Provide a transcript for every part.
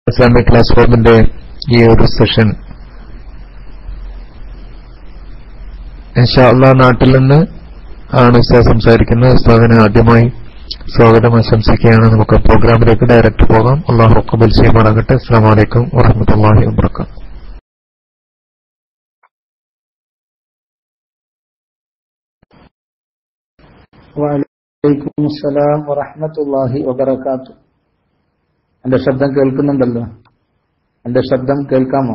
Islamic class റൂമിന്റെ ഈ ഒരു സെഷൻ ഇൻഷാ അള്ളാഹ് നാട്ടിൽ നിന്ന് ആണ് ഉസ്താദ് സംസാരിക്കുന്നത് ഉസ്താദിന് ആദ്യമായി സ്വാഗതം ആശംസിക്കുകയാണ് നമുക്ക് പ്രോഗ്രാമിലേക്ക് ഡയറക്റ്റ് പോകാം അള്ളാഹു കബുൽ ചെയ്യുമാറാകട്ടെ അസ്സാം വലൈക്കും വറഹമത്തല്ലാഹി വാബർക്കാത്തു വലൈക്കും അസ്സലാം വറഹ്മത്തുള്ളാഹി വബറകാത്തു എന്റെ ശബ്ദം കേൾക്കുന്നുണ്ടല്ലോ എന്റെ ശബ്ദം കേൾക്കാമോ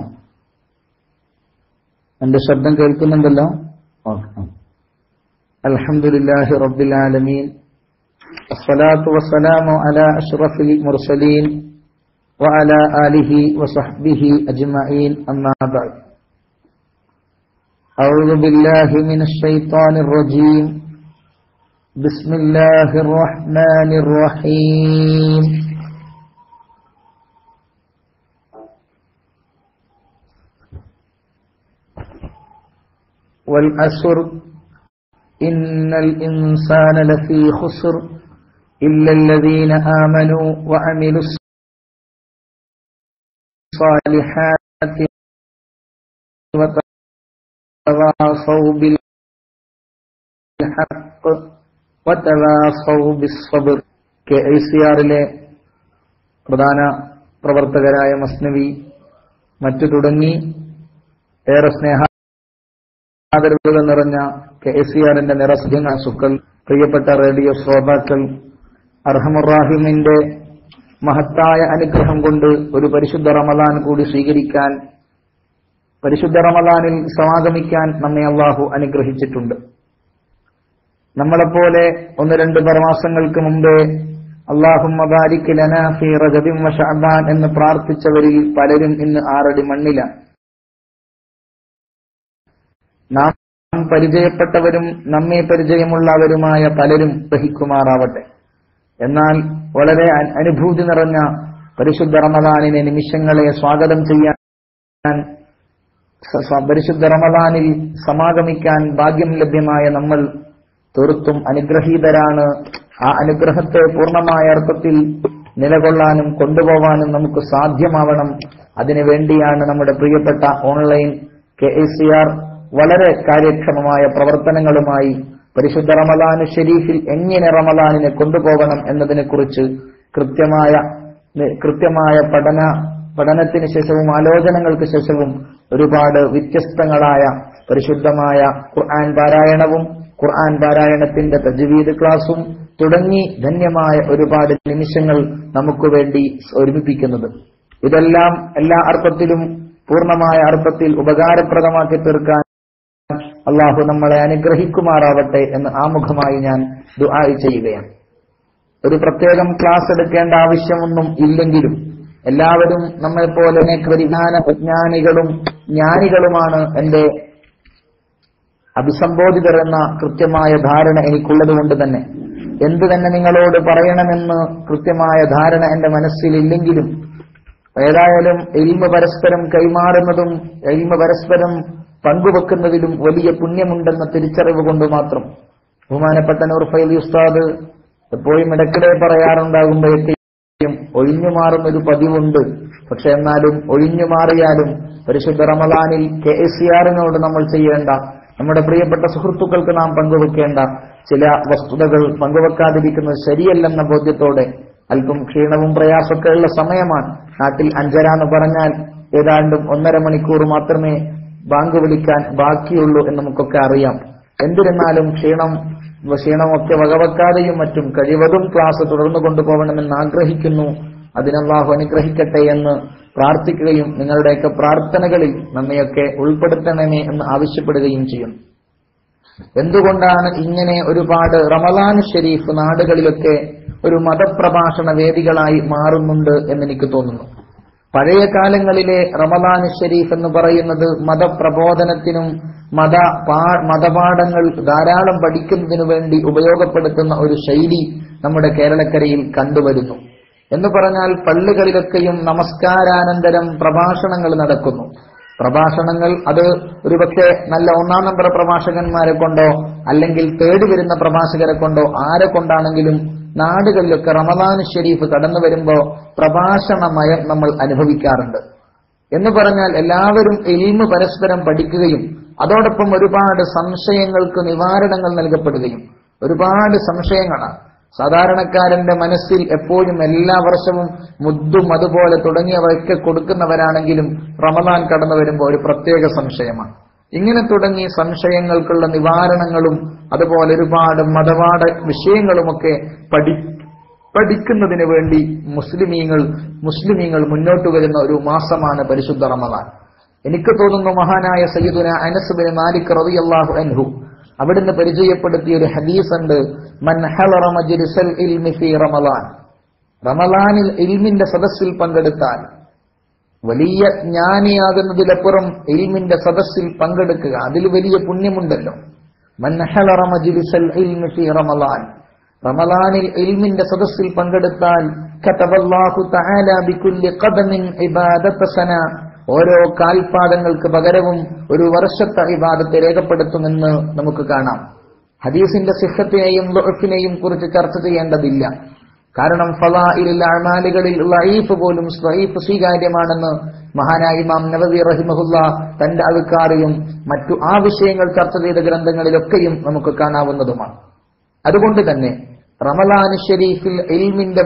എന്റെ ശബ്ദം കേൾക്കുന്നുണ്ടല്ലോ ഓക്കെ അൽഹംദുലില്ലാഹി റബ്ബിൽ ആലമീൻ الصلاة والسلام على أشرف المرسلين وعلى آله وصحبه أجمعين أما بعد أعوذ بالله من الشيطان الرجيم بسم الله الرحمن الرحيم والأسر إن الإنسان لفي خسر إلا الذين آمنوا وعملوا الصالحات وتواصوا بالحق വതവാസൗ ബിസ്സബ്ർ കെ ഐ സി ആറിലെ പ്രധാന പ്രവർത്തകരായ മസ്നവി മറ്റു തുടങ്ങി ഏറെ സ്നേഹാദരവുകൾ നിറഞ്ഞ കെ എ സി ആറിന്റെ നിറസ്യങ്ങൾ പ്രിയപ്പെട്ട റേഡിയോ ശ്രോതാക്കൾ അർഹമുറാഹിമിന്റെ മഹത്തായ അനുഗ്രഹം കൊണ്ട് ഒരു പരിശുദ്ധ റമദാൻ കൂടി സ്വീകരിക്കാൻ പരിശുദ്ധ റമദാനിൽ സമാഗമിക്കാൻ നമ്മെ അള്ളാഹു അനുഗ്രഹിച്ചിട്ടുണ്ട് നമ്മളെപ്പോലെ ഒന്ന് രണ്ട് പരമാസങ്ങൾക്ക് മുമ്പേ അള്ളാഹുമ്മ ബാരിക് ലന ഫീ റജബിൻ വ ശഅബാൻ എന്ന് പ്രാർത്ഥിച്ചവരിൽ പലരും ഇന്ന് ആറടി മണ്ണില നാം പരിചയപ്പെട്ടവരും നമ്മെ പരിചയമുള്ളവരുമായ പലരും ഗ്രഹിക്കുമാറാവട്ടെ എന്നാൽ വളരെ അനുഭൂതി നിറഞ്ഞ പരിശുദ്ധ റമദാനിനെ നിമിഷങ്ങളെ സ്വാഗതം ചെയ്യാൻ പരിശുദ്ധ റമദാനിൽ സമാഗമിക്കാൻ ഭാഗ്യം ലഭ്യമായ നമ്മൾ തീർത്തും അനുഗ്രഹീതരാണ് ആ അനുഗ്രഹത്തെ പൂർണ്ണമായ അർത്ഥത്തിൽ നിലകൊള്ളാനും കൊണ്ടുപോകാനും നമുക്ക് സാധ്യമാവണം അതിനു വേണ്ടിയാണ് നമ്മുടെ പ്രിയപ്പെട്ട online K A C R വളരെ കാര്യക്ഷമമായ പ്രവർത്തനങ്ങളുമായി പരിശുദ്ധ റമദാന് ഷെരീഫിൽ എങ്ങനെ റമദാനിനെ കൊണ്ടുപോകണം എന്നതിനെക്കുറിച്ച് കൃത്യമായ കൃത്യമായ പഠന പഠനത്തിന് ശേഷവും ആലോചനകൾക്ക് ശേഷവും ഒരുപാട് വ്യത്യസ്തങ്ങളായ പരിശുദ്ധമായ ഖുർആൻ പാരായണവും ഖുർആൻ പാരായണത്തിന്റെ തജ്വീദ് ക്ലാസും തുടങ്ങി ധന്യമായ ഒരുപാട് നിമിഷങ്ങൾ നമുക്ക് വേണ്ടി ഒരുമിപ്പിക്കുന്നത് ഇതെല്ലാം എല്ലാ അർത്ഥത്തിലും പൂർണ്ണമായ അർത്ഥത്തിൽ ഉപകാരപ്രദമാക്കി തീർക്കാൻ അള്ളാഹു നമ്മളെ അനുഗ്രഹിക്കുമാറാവട്ടെ എന്ന് ആമുഖമായി ഞാൻ ദുആ ചെയ്യുകയാണ് ഒരു പ്രത്യേകം ക്ലാസ് എടുക്കേണ്ട ആവശ്യമൊന്നും ഇല്ലെങ്കിലും എല്ലാവരും നമ്മെപ്പോലെ വിജ്ഞാന വിജ്ഞാനികളും ജ്ഞാനികളുമാണ് എന്റെ അഭിസംബോധിതർ എന്ന കൃത്യമായ ധാരണ എനിക്കുള്ളത് കൊണ്ട് തന്നെ എന്തു തന്നെ നിങ്ങളോട് പറയണമെന്ന് കൃത്യമായ ധാരണ എന്റെ മനസ്സിലില്ലെങ്കിലും ഏതായാലും എൽമ പരസ്പരം കൈമാറുന്നതും എൽമ പരസ്പരം പങ്കുവെക്കുന്നതിലും വലിയ പുണ്യമുണ്ടെന്ന തിരിച്ചറിവ് കൊണ്ട് മാത്രം ബഹുമാനപ്പെട്ട നൂർഫൈൽ ഉസ്താദ് എപ്പോഴും ഇടയ്ക്കിടെ പറയാറുണ്ടാകുമ്പോഴത്തേക്കും ഒഴിഞ്ഞു മാറുന്ന ഒരു പതിവുണ്ട് പക്ഷെ എന്നാലും ഒഴിഞ്ഞു മാറിയാലും പരിശുദ്ധ റമദാനിൽ കെ എസ് സി ആറിനോട് നമ്മൾ ചെയ്യേണ്ട നമ്മുടെ പ്രിയപ്പെട്ട സുഹൃത്തുക്കൾക്ക് നാം പങ്കുവെക്കേണ്ട ചില വസ്തുതകൾ പങ്കുവെക്കാതിരിക്കുന്നത് ശരിയല്ലെന്ന ബോധ്യത്തോടെ അല്പം ക്ഷീണവും പ്രയാസമൊക്കെ ഉള്ള സമയമാണ് നാട്ടിൽ അഞ്ചര എന്ന് പറഞ്ഞാൽ ഏതാണ്ടും ഒന്നര മണിക്കൂർ മാത്രമേ ബാങ്ക് വിളിക്കാൻ ബാക്കിയുള്ളൂ എന്ന് നമുക്കൊക്കെ അറിയാം എന്നിരുന്നാലും ക്ഷീണം ക്ഷീണമൊക്കെ വകവെക്കാതെയും മറ്റും കഴിവതും ക്ലാസ് തുടർന്നു കൊണ്ടുപോകണമെന്ന് ആഗ്രഹിക്കുന്നു അതിനല്ലാഹു അനുഗ്രഹിക്കട്ടെ എന്ന് പ്രാർത്ഥിക്കുകയും നിങ്ങളുടെയൊക്കെ പ്രാർത്ഥനകളിൽ നമ്മയൊക്കെ ഉൾപ്പെടുത്തണമേ എന്ന് ആവശ്യപ്പെടുകയും ചെയ്യുന്നു എന്തുകൊണ്ടാണ് ഇങ്ങനെ ഒരുപാട് റമദാൻ ഷെരീഫ് നാടുകളിലൊക്കെ ഒരു മതപ്രഭാഷണ വേദികളായി മാറുന്നുണ്ട് എന്നെനിക്ക് തോന്നുന്നു പഴയ കാലങ്ങളിലെ റമദാൻ ഷെരീഫ് എന്ന് പറയുന്നത് മതപ്രബോധനത്തിനും മത മതപാഠങ്ങൾ ധാരാളം പഠിക്കുന്നതിനു വേണ്ടി ഉപയോഗപ്പെടുത്തുന്ന ഒരു ശൈലി നമ്മുടെ കേരളക്കരയിൽ കണ്ടുവരുന്നു എന്ന് പറഞ്ഞാൽ പള്ളികളിലൊക്കെയും നമസ്കാരാനന്തരം പ്രഭാഷണങ്ങൾ നടക്കുന്നു പ്രഭാഷണങ്ങൾ അത് ഒരുപക്ഷെ നല്ല ഒന്നാം നമ്പർ പ്രഭാഷകന്മാരെ കൊണ്ടോ അല്ലെങ്കിൽ തേടി വരുന്ന പ്രഭാഷകരെ കൊണ്ടോ ആരെ കൊണ്ടാണെങ്കിലും നാടുകളിലൊക്കെ റമദാൻ ഷെരീഫ് കടന്നു വരുമ്പോ പ്രഭാഷണമയം നമ്മൾ അനുഭവിക്കാറുണ്ട് എന്ന് പറഞ്ഞാൽ എല്ലാവരും എൽമ് പരസ്പരം പഠിക്കുകയും അതോടൊപ്പം ഒരുപാട് സംശയങ്ങൾക്ക് നിവാരണങ്ങൾ നൽകപ്പെടുകയും ഒരുപാട് സംശയങ്ങളാണ് സാധാരണക്കാരന്റെ മനസ്സിൽ എപ്പോഴും എല്ലാ വർഷവും മുദ്ദും അതുപോലെ തുടങ്ങിയവയൊക്കെ കൊടുക്കുന്നവരാണെങ്കിലും റമദാൻ കടന്നു വരുമ്പോൾ ഒരു പ്രത്യേക സംശയമാണ് ഇങ്ങനെ തുടങ്ങി സംശയങ്ങൾക്കുള്ള നിവാരണങ്ങളും അതുപോലെ ഒരുപാട് മതപാഠ വിഷയങ്ങളുമൊക്കെ പഠി പഠിക്കുന്നതിന് വേണ്ടി മുസ്ലിമീങ്ങൾ മുസ്ലിമീങ്ങൾ മുന്നോട്ട് വരുന്ന ഒരു മാസമാണ് പരിശുദ്ധ റമദാൻ എനിക്ക് തോന്നുന്നു മഹാനായ സയ്യിദുന അനസ് ബിൻ മാലിക് റളിയല്ലാഹു അൻഹു അവിടുന്ന് പരിചയപ്പെടുത്തിയ ഒരു ഹദീസ് ഉണ്ട് മൻ ഹളറ മജ്ലിസൽ ഇൽമി ഫീ റമദാൻ റമദാനിൽ ഇൽമിന്റെ സദസ്സിൽ പങ്കെടുത്താൽ വലിയ ജ്ഞാനിയാകുന്നതിലപ്പുറം ഇൽമിന്റെ സദസ്സിൽ പങ്കെടുക്കുക അതിൽ വലിയ പുണ്യമുണ്ടല്ലോ മൻ ഹളറ മജ്ലിസൽ ഇൽമി ഫീ റമദാൻ റമദാനിൽ ഇൽമിന്റെ സദസ്സിൽ പങ്കെടുത്താൽ കതബല്ലാഹു തആല ബികുല്ലി ഖദമിൻ ഇബാദത സന ഓരോ കാൽപാദങ്ങൾക്ക് പകരവും ഒരു വർഷത്തെ ഇബാദത്തെ രേഖപ്പെടുത്തുമെന്ന് നമുക്ക് കാണാം ഹദീസിന്റെ സിഹത്തിനെയും ദുഅഫിനെയും കുറിച്ച് ചർച്ച ചെയ്യേണ്ടതില്ല കാരണം ഫലാഇൽ അമാലുകളിൽ ലൈഫ് പോലും സ്വൈഫ് സ്വീകാര്യമാണെന്ന് മഹാനായ ഇമാം നബവി റഹിമഹുല്ല തന്റെ അവിക്കാറിയും മറ്റു ആ വിഷയങ്ങൾ ചർച്ച ചെയ്ത ഗ്രന്ഥങ്ങളിലൊക്കെയും നമുക്ക് കാണാവുന്നതുമാണ് അതുകൊണ്ട് തന്നെ റമലാൻ ഷെരീഫിൽ ഇൽമിന്റെ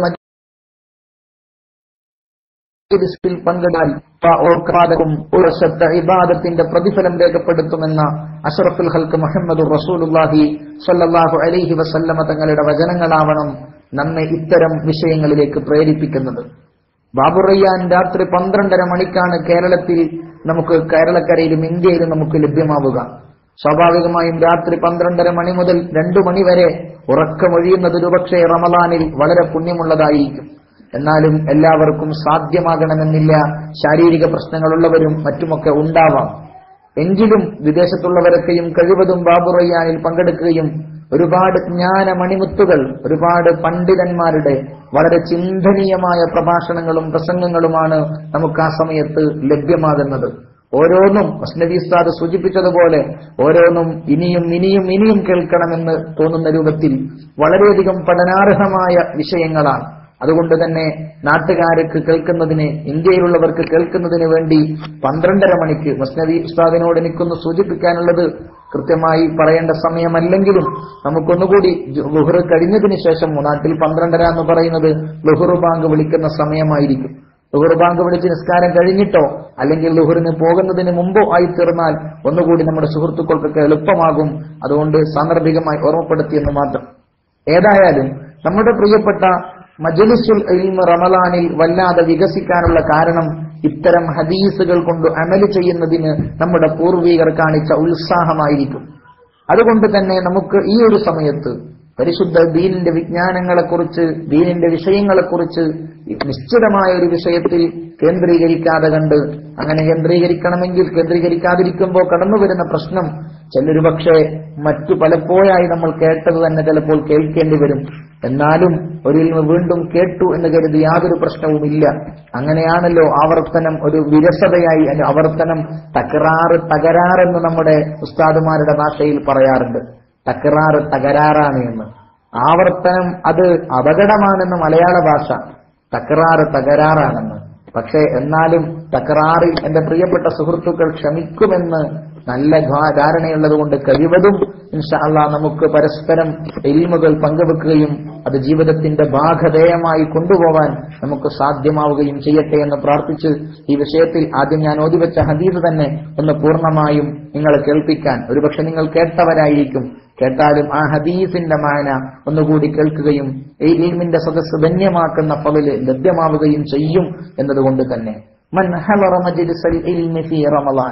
മജ്ലിസിൽ പങ്കെടുത്താൽ ഓർക്കാതവും ഒരു വർഷത്തെ ഇബാദത്തിന്റെ പ്രതിഫലം രേഖപ്പെടുത്തുമെന്ന അഷറഫുൽ ഹൽക്ക് മുഹമ്മദ് റസൂലുല്ലാഹി സല്ലല്ലാഹു അലൈഹി വസല്ലമ തങ്ങളുടെ വചനങ്ങളാവണം നമ്മെ ഇത്തരം വിഷയങ്ങളിലേക്ക് പ്രേരിപ്പിക്കുന്നത് ബാബുറയ്യാൻ രാത്രി പന്ത്രണ്ടര മണിക്കാണ് കേരളത്തിൽ നമുക്ക് കേരളക്കരയിലും ഇന്ത്യയിലും നമുക്ക് ലഭ്യമാവുക സ്വാഭാവികമായും രാത്രി പന്ത്രണ്ടര മണി മുതൽ രണ്ടു മണി വരെ ഉറക്കമൊഴിയുന്നത് ഒരുപക്ഷെ റമദാനിൽ വളരെ പുണ്യമുള്ളതായിരിക്കും എന്നാലും എല്ലാവർക്കും സാധ്യമാകണമെന്നില്ല ശാരീരിക പ്രശ്നങ്ങളുള്ളവരും മറ്റുമൊക്കെ ഉണ്ടാവാം എങ്കിലും വിദേശത്തുള്ളവരൊക്കെയും കഴിവതും ബാബുറയ്യാനിൽ പങ്കെടുക്കുകയും ഒരുപാട് ജ്ഞാന മണിമുത്തുകൾ ഒരുപാട് പണ്ഡിതന്മാരുടെ വളരെ ചിന്തനീയമായ പ്രഭാഷണങ്ങളും പ്രസംഗങ്ങളുമാണ് നമുക്ക് ആ സമയത്ത് ലഭ്യമാകുന്നത് ഓരോന്നും അസ്നബി ഉസ്താദ് സൂചിപ്പിച്ചതുപോലെ ഓരോന്നും ഇനിയും ഇനിയും ഇനിയും കേൾക്കണമെന്ന് തോന്നുന്ന രൂപത്തിൽ വളരെയധികം പഠനാർഹമായ വിഷയങ്ങളാണ് അതുകൊണ്ട് തന്നെ നാട്ടുകാർക്ക് കേൾക്കുന്നതിന് ഇന്ത്യയിലുള്ളവർക്ക് കേൾക്കുന്നതിന് വേണ്ടി പന്ത്രണ്ടര മണിക്ക് മസ്നവി ഉസ്താദിനോട് എനിക്കൊന്ന് സൂചിപ്പിക്കാനുള്ളത് കൃത്യമായി പറയേണ്ട സമയമല്ലെങ്കിലും നമുക്കൊന്നുകൂടി ലുഹർ കഴിഞ്ഞതിന് ശേഷം നാട്ടിൽ പന്ത്രണ്ടര എന്ന് പറയുന്നത് ലുഹർ ബാങ്ക് വിളിക്കുന്ന സമയമായിരിക്കും ലുഹർ ബാങ്ക് വിളിച്ച് നിസ്കാരം കഴിഞ്ഞിട്ടോ അല്ലെങ്കിൽ ലുഹറിന് പോകുന്നതിന് മുമ്പോ ആയി തീർന്നാൽ ഒന്നുകൂടി നമ്മുടെ സുഹൃത്തുക്കൾക്കൊക്കെ എളുപ്പമാകും അതുകൊണ്ട് സാന്ദർഭികമായി ഓർമ്മപ്പെടുത്തിയെന്ന് മാത്രം ഏതായാലും നമ്മുടെ പ്രിയപ്പെട്ട മജലിസുൽ ഇൽമ റമലാനിൽ വല്ലാതെ വികസിക്കാനുള്ള കാരണം ഇത്തരം ഹദീസുകൾ കൊണ്ട് അമല് ചെയ്യുന്നതിന് നമ്മുടെ പൂർവികർ കാണിച്ച ഉത്സാഹമായിരിക്കും അതുകൊണ്ട് തന്നെ നമുക്ക് ഈ ഒരു സമയത്ത് പരിശുദ്ധ ദീനിന്റെ വിജ്ഞാനങ്ങളെക്കുറിച്ച് ദീനിന്റെ വിഷയങ്ങളെക്കുറിച്ച് നിശ്ചിതമായ ഒരു വിഷയത്തിൽ കേന്ദ്രീകരിക്കാതെ കണ്ട് അങ്ങനെ കേന്ദ്രീകരിക്കണമെങ്കിൽ കേന്ദ്രീകരിക്കാതിരിക്കുമ്പോൾ കടന്നു വരുന്ന പ്രശ്നം ചിലൊരു പക്ഷേ മറ്റു പലപ്പോഴായി നമ്മൾ കേട്ടത് തന്നെ ചിലപ്പോൾ കേൾക്കേണ്ടി വരും എന്നാലും ഒരു ഇൽമ വീണ്ടും കേട്ടു എന്ന് കരുതി യാതൊരു പ്രശ്നവുമില്ല അങ്ങനെയാണല്ലോ ആവർത്തനം ഒരു വിരസതയായി അല്ല, ആവർത്തനം തകരാറ് തകരാറെന്ന് നമ്മുടെ ഉസ്താദുമാരുടെ ഭാഷയിൽ പറയാറുണ്ട് തകരാറ് തകരാറാണ് എന്ന് ആവർത്തനം അത് അപകടമാണെന്ന് മലയാള ഭാഷ തകരാറ് തകരാറാണെന്ന് പക്ഷേ എന്നാലും തകരാറിൽ എന്റെ പ്രിയപ്പെട്ട സുഹൃത്തുക്കൾ ക്ഷമിക്കുമെന്ന് നല്ല ധാ- ധാരണയുള്ളത് കൊണ്ട് കഴിവതും ഇൻഷാല്ല നമുക്ക് പരസ്പരം എലിമുകൾ പങ്കുവെക്കുകയും അത് ജീവിതത്തിന്റെ ഭാഗധേയമായി കൊണ്ടുപോകാൻ നമുക്ക് സാധ്യമാവുകയും ചെയ്യട്ടെ എന്ന് പ്രാർത്ഥിച്ച് ഈ വിഷയത്തിൽ ആദ്യം ഞാൻ ഓതിവെച്ച ഹദീദ് തന്നെ ഒന്ന് പൂർണ്ണമായും നിങ്ങളെ കേൾപ്പിക്കാൻ ഒരുപക്ഷെ നിങ്ങൾ കേട്ടവരായിരിക്കും കേട്ടാലും ആ ഹദീസിന്റെ മാന ഒന്നുകൂടി കേൾക്കുകയും ഈ ഇൽമിന്റെ സദസ്സ് ധന്യമാക്കുന്ന ഫലില് ലഭ്യമാവുകയും ചെയ്യും എന്നതുകൊണ്ട് തന്നെ മൻ ഹളറ മജ്ലിസൽ ഇൽമി ഫീ റമളാൻ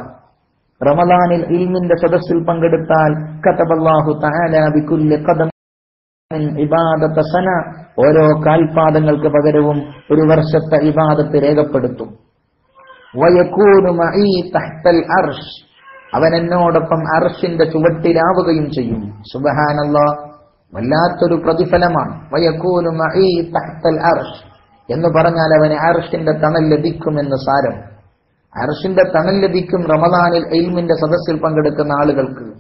റമളാനിൽ ഇൽമിന്റെ സദസ്സിൽ പങ്കെടുത്താൽ കതബല്ലാഹു തആല ബികുല്ലി ഖദം ഇബാദത്ത സന ഓരോ കാൽപാദങ്ങൾക്ക് പകരവും ഒരു വർഷത്തെ ഇബാദത്ത് രേഖപ്പെടുത്തും വയക്കൂനു മഈ തഹ്തൽ അർഷ് അവൻ എന്നോടൊപ്പം അർഷിന്റെ ചുവട്ടിലാവുകയും ചെയ്യും സുബഹാനല്ലാ വല്ലാത്തൊരു പ്രതിഫലമാണ് വയക്കൂനു മഈ തഹ്തൽ അർഷ് എന്ന് പറഞ്ഞാൽ അവന് അർഷിന്റെ തണൽ ലഭിക്കുമെന്ന് സാരം അർഷിന്റെ തണൽ ലഭിക്കും റമദാനിൽ എൽമിന്റെ സദസ്സിൽ പങ്കെടുക്കുന്ന ആളുകൾക്ക്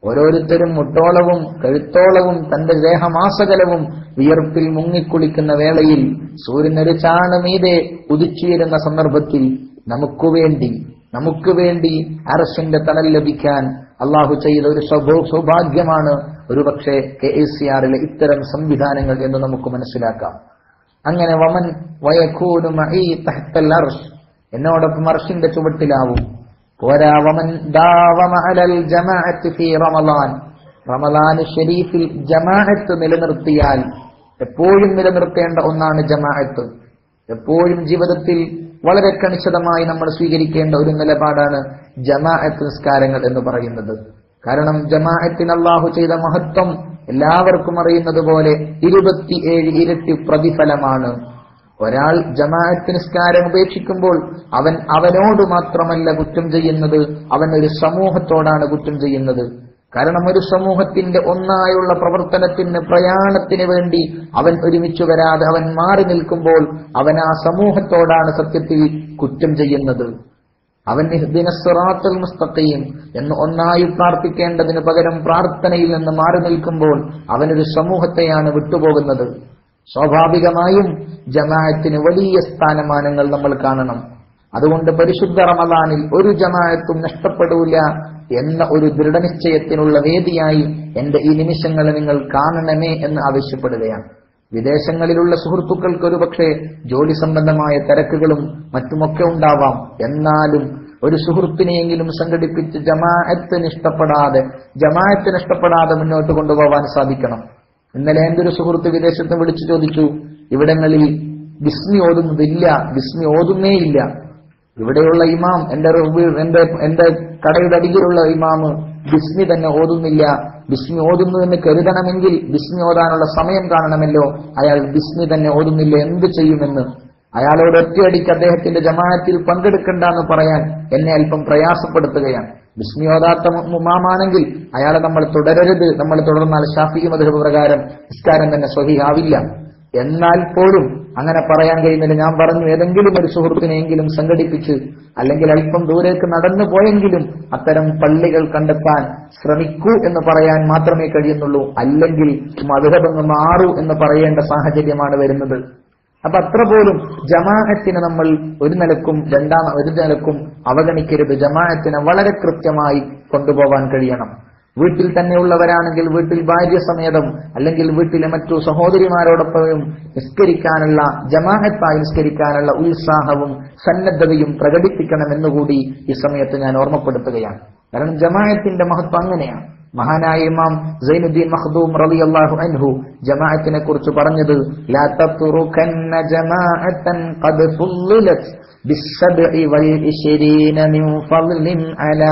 ഓരോരുത്തരും മുട്ടോളവും കഴുത്തോളവും തന്റെ ദേഹമാസകലവും വിയർപ്പിൽ മുങ്ങിക്കുളിക്കുന്ന വേളയിൽ സൂര്യനൊരു ചാണ് മീതെ ഉദിച്ചുയരുന്ന സന്ദർഭത്തിൽ നമുക്കു വേണ്ടി നമുക്ക് വേണ്ടി അറസിന്റെ തണൽ ലഭിക്കാൻ അള്ളാഹു ചെയ്ത ഒരു സൗഭ- സൗഭാഗ്യമാണ് ഒരുപക്ഷെ കെ എസ് സി ആറിലെ ഇത്തരം സംവിധാനങ്ങൾ എന്ന് നമുക്ക് മനസ്സിലാക്കാം അങ്ങനെ വമൻ വയക്കൂനു മഈ തഹ്തൽ അർശ് എന്നോടൊപ്പം അർഷിന്റെ ചുവട്ടിലാവും പോരാ വമൻ ദാവമ അലൽ ജമാഅത്ത് ഫീ റമളാൻ റമളാൻ ഷരീഫിൽ ജമാഅത്ത് നിലനിർത്തിയാൽ എപ്പോഴും നിലനിർത്തേണ്ട ഒന്നാണ് ജമാഅത്ത് എപ്പോഴും ജീവിതത്തിൽ വളരെ കണിശതമായി നമ്മൾ സ്വീകരിക്കേണ്ട ഒരു നിലപാടാണ് ജമാഅത്ത് നിസ്കാരങ്ങൾ എന്ന് പറയുന്നത് കാരണം ജമാഅത്തിന് അള്ളാഹു ചെയ്ത മഹത്വം എല്ലാവർക്കും അറിയുന്നത് പോലെ ഇരുപത്തിയേഴ് ഇരട്ടി പ്രതിഫലമാണ് ഒരാൾ ജമാഅത്ത് നിസ്കാരം ഉപേക്ഷിക്കുമ്പോൾ അവൻ അവനോട് മാത്രമല്ല കുറ്റം ചെയ്യുന്നത് അവൻ ഒരു സമൂഹത്തോടാണ് കുറ്റം ചെയ്യുന്നത് കാരണം ഒരു സമൂഹത്തിന്റെ ഒന്നായുള്ള പ്രവർത്തനത്തിന് പ്രയാണത്തിന് വേണ്ടി അവൻ ഒരുമിച്ചു വരാതെ അവൻ മാറി നിൽക്കുമ്പോൾ അവൻ ആ സമൂഹത്തോടാണ് സത്യത്തിൽ കുറ്റം ചെയ്യുന്നത് അവൻ ഇഹ്ദിന സിറാത്തുൽ മുസ്തഖീം എന്ന് ഒന്നായി പ്രാർത്ഥിക്കേണ്ടതിന് പകരം പ്രാർത്ഥനയിൽ നിന്ന് മാറി നിൽക്കുമ്പോൾ അവനൊരു സമൂഹത്തെയാണ് വിട്ടുപോകുന്നത് സ്വാഭാവികമായും ജമാഅത്തിന് വലിയ സ്ഥാനമാനങ്ങൾ നമ്മൾ കാണണം അതുകൊണ്ട് പരിശുദ്ധ റമദാനിൽ ഒരു ജമാഅത്തും നഷ്ടപ്പെടൂല എന്ന ഒരു ദൃഢനിശ്ചയത്തിനുള്ള വേദിയായി എന്റെ ഈ നിമിഷങ്ങളെ നിങ്ങൾ കാണണമേ എന്ന് ആവശ്യപ്പെടുകയാണ് വിദേശങ്ങളിലുള്ള സുഹൃത്തുക്കൾക്ക് ഒരുപക്ഷെ ജോലി സംബന്ധമായ തിരക്കുകളും മറ്റുമൊക്കെ ഉണ്ടാവാം എന്നാലും ഒരു സുഹൃത്തിനെയെങ്കിലും സംഘടിപ്പിച്ച് ജമാഅത്തിന് ഇഷ്ടപ്പെടാതെ ജമാഅത്തിന് ഇഷ്ടപ്പെടാതെ മുന്നോട്ട് കൊണ്ടുപോകാൻ സാധിക്കണം ഇന്നലെ എന്റെ ഒരു സുഹൃത്ത് വിദേശത്ത് വിളിച്ചു ചോദിച്ചു ഇവിടങ്ങളിൽ ബിസ്മി ഓതുന്നതില്ല ബിസ്മി ഓതുന്നേ ഇല്ല ഇവിടെയുള്ള ഇമാം എന്റെ റൂബി- എന്റെ എന്റെ കടയുടെ അടിയിലുള്ള ഇമാമ് ബിസ്മി തന്നെ ഓതുന്നില്ല ബിസ്മി ഓതുന്നു എന്ന് കരുതണമെങ്കിൽ ബിസ്മി ഓതാനുള്ള സമയം കാണണമല്ലോ അയാൾ ബിസ്മി തന്നെ ഓതുന്നില്ല എന്ത് ചെയ്യുമെന്ന് അയാളോട് ഒറ്റയടിക്ക് അദ്ദേഹത്തിന്റെ ജമാഅത്തിൽ പങ്കെടുക്കണ്ട എന്ന് പറയാൻ എന്നെ അല്പം പ്രയാസപ്പെടുത്തുകയാണ് ബിസ്മി ഓതാത്ത മു- മുമാമാണെങ്കിൽ അയാളെ നമ്മൾ തുടരരുത് നമ്മൾ തുടർന്നാൽ ഷാഫി മധുരവ് പ്രകാരം നിസ്കാരം തന്നെ സ്വഹിയാവില്ല എന്നാൽ പോലും അങ്ങനെ പറയാൻ കഴിയുന്നില്ല ഞാൻ പറഞ്ഞു ഏതെങ്കിലും ഒരു സുഹൃത്തിനെയെങ്കിലും സംഘടിപ്പിച്ച് അല്ലെങ്കിൽ അല്പം ദൂരേക്ക് നടന്നു പോയെങ്കിലും അത്തരം പള്ളികൾ കണ്ടെത്താൻ ശ്രമിക്കൂ എന്ന് പറയാൻ മാത്രമേ കഴിയുന്നുള്ളൂ അല്ലെങ്കിൽ മധുരബങ്ങ് മാറൂ എന്ന് പറയേണ്ട സാഹചര്യമാണ് വരുന്നത് അപ്പൊ അത്ര പോലും ജമാഅത്തിനെ നമ്മൾ ഒരു നിലക്കും രണ്ടാം ഒരു നിലക്കും അവഗണിക്കരുത് ജമാഅത്തിനെ വളരെ കൃത്യമായി കൊണ്ടുപോകാൻ കഴിയണം വീട്ടിൽ തന്നെയുള്ളവരാണെങ്കിൽ വീട്ടിൽ ഭാര്യ സമേതം അല്ലെങ്കിൽ വീട്ടിലെ മറ്റു സഹോദരിമാരോടൊപ്പവും നിസ്കരിക്കാനുള്ള ജമാഅത്തായി നിസ്കരിക്കാനുള്ള ഉത്സാഹവും സന്നദ്ധതയും പ്രകടിപ്പിക്കണമെന്നുകൂടി ഈ സമയത്ത് ഞാൻ ഓർമ്മപ്പെടുത്തുകയാണ് കാരണം ജമാഅത്തിന്റെ മഹത്വം അങ്ങനെയാണ് മഹാനായ ഇമാം സൈനുദ്ദീൻ മഖ്ദൂം റളിയല്ലാഹു അൻഹു ജമാഅത്തിനെ കുറിച്ച് പറഞ്ഞത് ലാ തത്റുകന്ന ജമാഅത്തൻ ഖദ് ഫുള്ളിലത് ബിസ്സബ്ഇ വൽ ഇശ്രീന മിൻ ഫളിൻ അലാ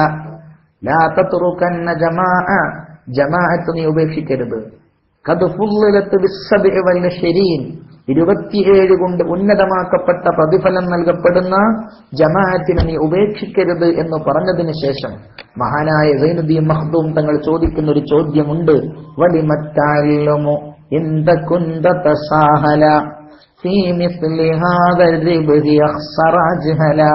ലാ തത്റുകന്ന ജമാഅ ജമാഅത്ത് നീ ഉപേക്ഷിക്കരുത് ഖദ് ഫുള്ളിലത് ബിസ്സബ്ഇ വൽ ഇശ്രീൻ ഇരുപത്തിയേഴ് കൊണ്ട് ഉന്നതമാക്കപ്പെട്ട പ്രതിഫലം നൽകപ്പെടുന്ന ജമാഅത്തിനെ നീ ഉപേക്ഷിക്കരുത് എന്ന് പറഞ്ഞതിന് ശേഷം മഹാനായ സൈനുദ്ദീൻ മഖ്ദൂം തങ്ങൾ ചോദിക്കുന്ന ഒരു ചോദ്യമുണ്ട് വലിമറ്റാലുമോ എന്ത കുന്ത തസാഹല ഫീ മിസ്ലി ഹാദ റിബ്ഹി അഖ്സറ അജ്ഹല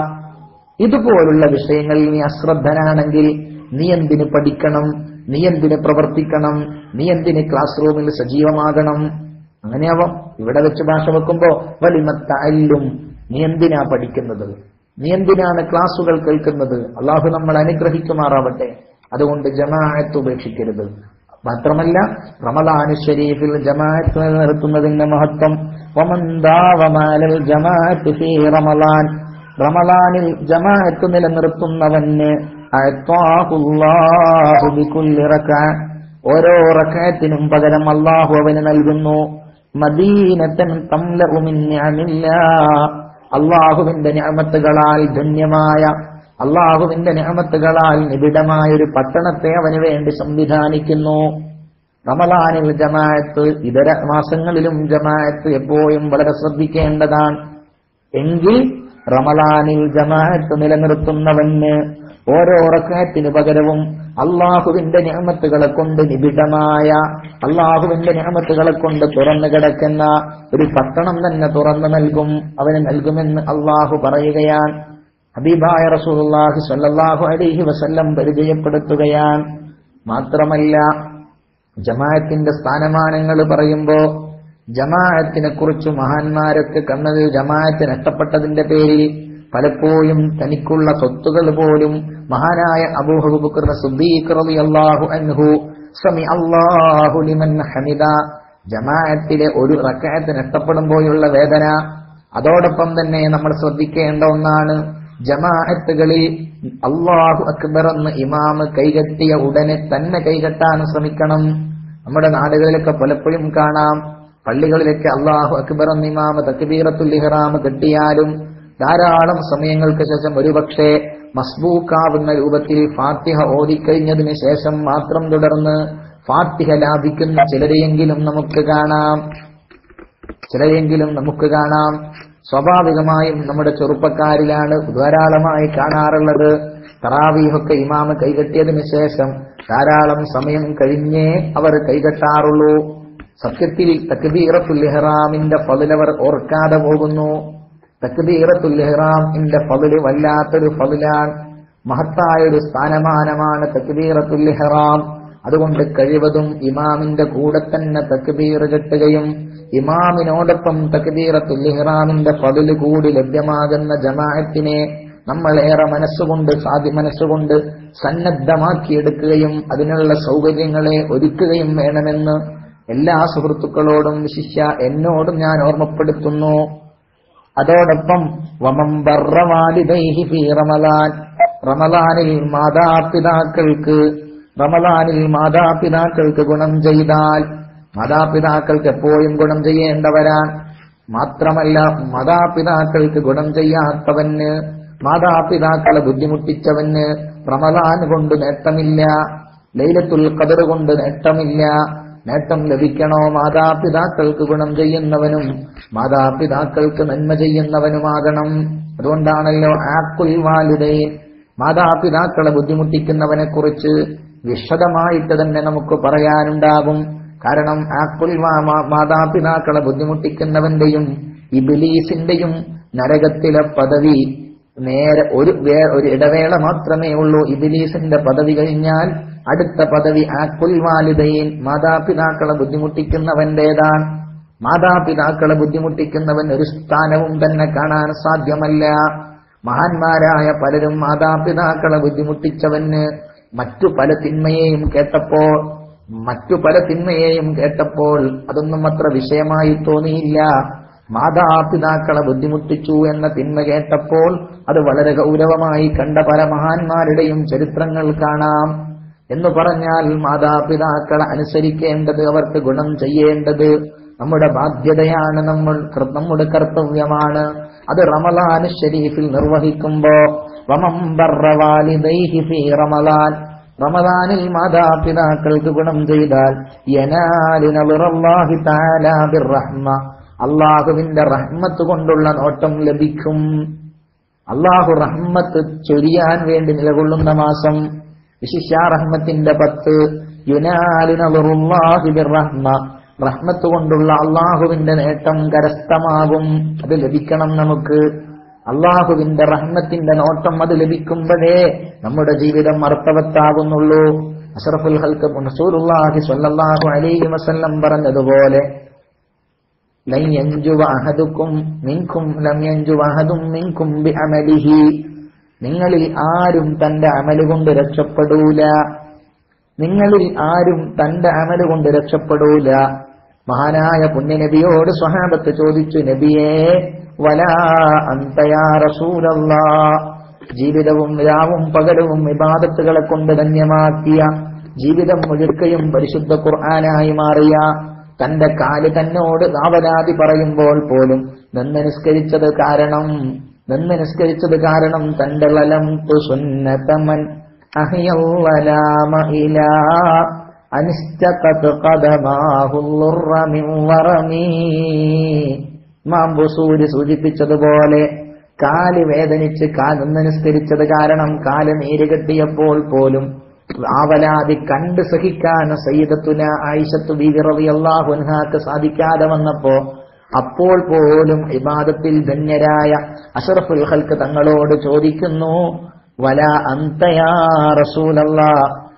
ഇതുപോലുള്ള വിഷയങ്ങളിൽ നീ അശ്രദ്ധനാണെങ്കിൽ നീ എന്തിന് പഠിക്കണം നീ എന്തിന് പ്രവർത്തിക്കണം നീ എന്തിന് ക്ലാസ് റൂമിൽ സജീവമാകണം അങ്ങനെയാവാം ഇവിടെ വെച്ച് ഭാഷ വെക്കുമ്പോ വലിമത്തല്ലും നീ എന്തിനാ പഠിക്കുന്നത് നീ എന്തിനാണ് ക്ലാസുകൾ കേൾക്കുന്നത് അള്ളാഹു നമ്മൾ അനുഗ്രഹിക്കുമാറാവട്ടെ അതുകൊണ്ട് ജമാഅത്ത് ഉപേക്ഷിക്കരുത് മാത്രമല്ല റമദാൻ ഷരീഫിൽ ജമാഅത്ത് നിലനിർത്തുന്നതിന്റെ മഹത്വം വമൻ ദാവമാലൽ ജമാഅത്ത് ഫീ റമദാൻ റമദാനിൽ ജമാഅത്ത് നിലനിർത്തുന്നവന് അഅ്താഹുല്ലാഹു ബികുല്ലി റക്അ ഓരോ റക്അത്തിനും പകരം അള്ളാഹു അവന് നൽകുന്നു മദീനത്തൻ തംലഉ മിൻ നിഅമില്ലാ അള്ളാഹുവിന്റെ നിഅമത്തുകളാൽ ധന്യമായ അള്ളാഹുവിന്റെ നിഅമത്തുകളാൽ നിബിഡമായ ഒരു പട്ടണത്തെ അവന് വേണ്ടി സംവിധാനിക്കുന്നു റമലാനിൽ ജമാഅത്ത് ഇതര മാസങ്ങളിലും ജമാഅത്ത് എപ്പോഴും വളരെ ശ്രദ്ധിക്കേണ്ടതാണ് എങ്കിൽ റമലാനിൽ ജമാഅത്ത് നിലനിർത്തുന്നവന് ഓരോ റക്കാത്തിന് പകരവും അള്ളാഹുവിന്റെ നിയമത്തുകളെ കൊണ്ട് നിബിഡമായ അള്ളാഹുവിന്റെ നിയമത്തുകളെ കൊണ്ട് തുറന്നു കിടക്കുന്ന ഒരു പട്ടണം തന്നെ തുറന്നു നൽകും അവന് നൽകുമെന്ന് അള്ളാഹു പറയുകയാണ് ഹബീബായ റസൂലുള്ളാഹി സ്വല്ലല്ലാഹു അലൈഹി വസല്ലം പരിചയപ്പെടുത്തുകയാണ് മാത്രമല്ല ജമാഅത്തിന്റെ സ്ഥാനമാനങ്ങൾ പറയുമ്പോ ജമാഅത്തിനെ കുറിച്ച് മഹാന്മാരൊക്കെ കണ്ടത് ജമാഅത്ത് നഷ്ടപ്പെട്ടതിന്റെ പേരിൽ പലപ്പോഴും തനിക്കുള്ള സ്വത്തുകൾ പോലും മഹാനായ അബൂഹബുബക്കർ അള്ളാഹു അൻഹു സമി അള്ളാഹു ലിമൻ ഹമിദ ജമാഅത്തിലെ ഒരു റക്കായത്ത് നഷ്ടപ്പെടുമ്പോഴുള്ള വേദന അതോടൊപ്പം തന്നെ നമ്മൾ ശ്രദ്ധിക്കേണ്ട ഒന്നാണ് ജമാഅത്തുകളിൽ അള്ളാഹു അക്ബർ എന്ന് ഇമാമ് കൈകെട്ടിയ ഉടനെ തന്നെ കൈകെട്ടാൻ ശ്രമിക്കണം നമ്മുടെ നാടുകളിലൊക്കെ പലപ്പോഴും കാണാം പള്ളികളിലൊക്കെ അള്ളാഹു അക്ബർ എന്ന് ഇമാമ് തക്ബീറത്തുൽ ഇഹ്റാം കെട്ടിയാലും ധാരാളം സമയങ്ങൾക്ക് ശേഷം ഒരുപക്ഷെ മസ്ബൂക്കാവുന്ന രൂപത്തിൽ ഫാത്തിഹ ഓതിക്കഴിഞ്ഞതിന് ശേഷം മാത്രം തുടർന്ന് ഫാത്തിഹ ലാഭിക്കുന്ന ചിലരെയെങ്കിലും നമുക്ക് കാണാം ചിലരെങ്കിലും നമുക്ക് കാണാം സ്വാഭാവികമായും നമ്മുടെ ചെറുപ്പക്കാരിലാണ് ധാരാളമായി കാണാറുള്ളത് തറാവീഹൊക്കെ ഇമാമ് കൈകെട്ടിയതിനു ശേഷം ധാരാളം സമയം കഴിഞ്ഞേ അവർ കൈകെട്ടാറുള്ളൂ സത്യത്തിൽ തക്ബീറത്തുൽ ഇഹ്റാമിന്റെ ഫതിലവർ ഓർക്കാതെ പോകുന്നു തക്ബീറത്തുൽ ഇഹ്റാമിന്റെ ഫതില് വല്ലാത്തൊരു ഫതിലാണ് മഹത്തായ ഒരു സ്ഥാനമാനമാണ് തക്ബീറത്തുൽ ഇഹ്റാം അതുകൊണ്ട് കഴിവതും ഇമാമിന്റെ കൂടെ തന്നെ തക്ബീർ കെട്ടുകയും ഇമാമിനോടൊപ്പം തക്ബീറത്തുൽ ഇഹ്റാമിന്റെ ഫതില് കൂടി ലഭ്യമാകുന്ന ജമാഅത്തിനെ നമ്മൾ ഏറെ മനസ്സുകൊണ്ട് സാധി മനസ്സുകൊണ്ട് സന്നദ്ധമാക്കിയെടുക്കുകയും അതിനുള്ള സൗകര്യങ്ങളെ ഒരുക്കുകയും വേണമെന്ന് എല്ലാ സുഹൃത്തുക്കളോടും വിശിഷ്യ എന്നോടും ഞാൻ ഓർമ്മപ്പെടുത്തുന്നു അതോടൊപ്പം വമം ബർറവാലിദൈഹി ഫീ റമദാൻ റമദാനിൽ മാതാപിതാക്കൾക്ക് റമദാനിൽ മാതാപിതാക്കൾക്ക് ഗുണം ചെയ്താൽ മാതാപിതാക്കൾക്ക് എപ്പോഴും ഗുണം ചെയ്യേണ്ടവരാൻ മാത്രമല്ല മാതാപിതാക്കൾക്ക് ഗുണം ചെയ്യാത്തവന് മാതാപിതാക്കളെ ബുദ്ധിമുട്ടിച്ചവന് റമദാൻ കൊണ്ട് നേട്ടമില്ല ലൈലത്തുൽ ഖദർ കൊണ്ട് നേട്ടമില്ല നേട്ടം ലഭിക്കണോ മാതാപിതാക്കൾക്ക് ഗുണം ചെയ്യുന്നവനും മാതാപിതാക്കൾക്ക് നന്മ ചെയ്യുന്നവനുമാകണം അതുകൊണ്ടാണല്ലോ ആക്കുൽ വാലിദൈൻ മാതാപിതാക്കളെ ബുദ്ധിമുട്ടിക്കുന്നവനെ കുറിച്ച് വിശദമായിട്ട് തന്നെ നമുക്ക് പറയാനുണ്ടാകും കാരണം ആക്കുൽ മാതാപിതാക്കളെ ബുദ്ധിമുട്ടിക്കുന്നവന്റെയും ഇബിലീസിന്റെയും നരകത്തിലെ പദവി നേരെ ഒരു ഒരു ഇടവേള മാത്രമേ ഉള്ളൂ ഇബിലീസിന്റെ പദവി കഴിഞ്ഞാൽ അടുത്ത പദവി ആക്കുൽ വാലിദൈൻ മാതാപിതാക്കളെ ബുദ്ധിമുട്ടിക്കുന്നവന്റേതാണ് മാതാപിതാക്കളെ ബുദ്ധിമുട്ടിക്കുന്നവൻ ഒരു സ്ഥാനവും തന്നെ കാണാൻ സാധ്യമല്ല മഹാന്മാരായ പലരും മാതാപിതാക്കളെ ബുദ്ധിമുട്ടിച്ചവന് മറ്റു പല തിന്മയെയും കേട്ടപ്പോൾ മറ്റു പല തിന്മയെയും കേട്ടപ്പോൾ അതൊന്നും അത്ര വിഷയമായി തോന്നിയില്ല മാതാപിതാക്കളെ ബുദ്ധിമുട്ടിച്ചു എന്ന തിന്മ കേട്ടപ്പോൾ അത് വളരെ ഗൗരവമായി കണ്ട പല മഹാന്മാരുടെയും ചരിത്രങ്ങൾ കാണാം എന്ന് പറഞ്ഞാൽ മാതാപിതാക്കളെ അനുസരിക്കേണ്ടത് അവർക്ക് ഗുണം ചെയ്യേണ്ടത് നമ്മുടെ ബാധ്യതയാണ് നമ്മൾ നമ്മുടെ കർത്തവ്യമാണ് അത് റമലാൻ ഷരീഫിൽ നിർവഹിക്കുമ്പോ റമലാൻ റമദാനിൽ മാതാപിതാക്കൾക്ക് ഗുണം ചെയ്താൽ അള്ളാഹുവിന്റെ റഹ്മത്ത് കൊണ്ടുള്ള നോട്ടം ലഭിക്കും അള്ളാഹു റഹ്മത്ത് ചൊരിയാൻ വേണ്ടി നിലകൊള്ളുന്ന മാസം വിശിഷ്യ റഹ്മത്തിന്റെ പത്ത് യുനാലിനറുല്ലാഹിബിറഹ്മ റഹ്മത്ത് കൊണ്ടുള്ള അള്ളാഹുവിന്റെ നേട്ടം കരസ്ഥമാകും അത് ലഭിക്കണം നമുക്ക് അള്ളാഹുവിന്റെ റഹ്മത്തിന്റെ നോട്ടം അത് ലഭിക്കുമ്പോഴേ നമ്മുടെ ജീവിതം അർത്ഥവത്താകുന്നുള്ളൂ അഷറഫുൽ ഹൽക്ക് റസൂലുള്ളാഹി സ്വല്ലല്ലാഹു അലൈഹി വസല്ലം പറഞ്ഞതുപോലെ ലൻ യൻജുവ അഹദുക്കും മിൻകും ലം യൻജുവ അഹദും മിൻകും ബിഅമലിഹി നിങ്ങളിൽ ആരും തന്റെ അമല് കൊണ്ട് രക്ഷപ്പെടൂല നിങ്ങളിൽ ആരും തന്റെ അമല് കൊണ്ട് രക്ഷപ്പെടൂല മഹാനായ പുണ്യനബിയോട് സ്വഹാബത്ത് ചോദിച്ചു നബിയേ വലാ അന്തയാ റസൂലല്ലാ ജീവിതവും രാവും പകലവും വിവാദത്തുകളെ കൊണ്ട് ധന്യമാക്കിയ ജീവിതം മുഴുക്കയും പരിശുദ്ധ ഖുർആനായി മാറിയ തന്റെ കാല് തന്നോട് ആവലാതി പറയുമ്പോൾ പോലും നിന്ന് നിസ്കരിച്ചത് കാരണം നിന്ന് നിസ്കരിച്ചത് കാരണം തന്റെ ലലം സുന്നതമൻ അഹിയല്ലാമ ഇലാ അനിഷ്ടകത് കഥമാഹുല്ലുറ മിൻ വറമീ ഇമാം ബുസൂരി സൂചിപ്പിച്ചതുപോലെ കാല് വേദനിച്ച് കാൽ നിന്ന് നിസ്കരിച്ചത് കാരണം കാല് നീരുകെട്ടിയപ്പോൾ പോലും ആവലാതി കണ്ട് സഹിക്കാൻ സയ്യിദത്തുന ആയിഷത്തു ബീവി റളിയല്ലാഹു അൻഹാക്ക് സാധിക്കാതെ വന്നപ്പോ അപ്പോൾ പോലും ഇബാദത്തിൽ ധന്യരായ അഷറഫുൽ ഹൽക്ക് തങ്ങളോട് ചോദിക്കുന്നു വല അന്തയാ റസൂലല്ലാ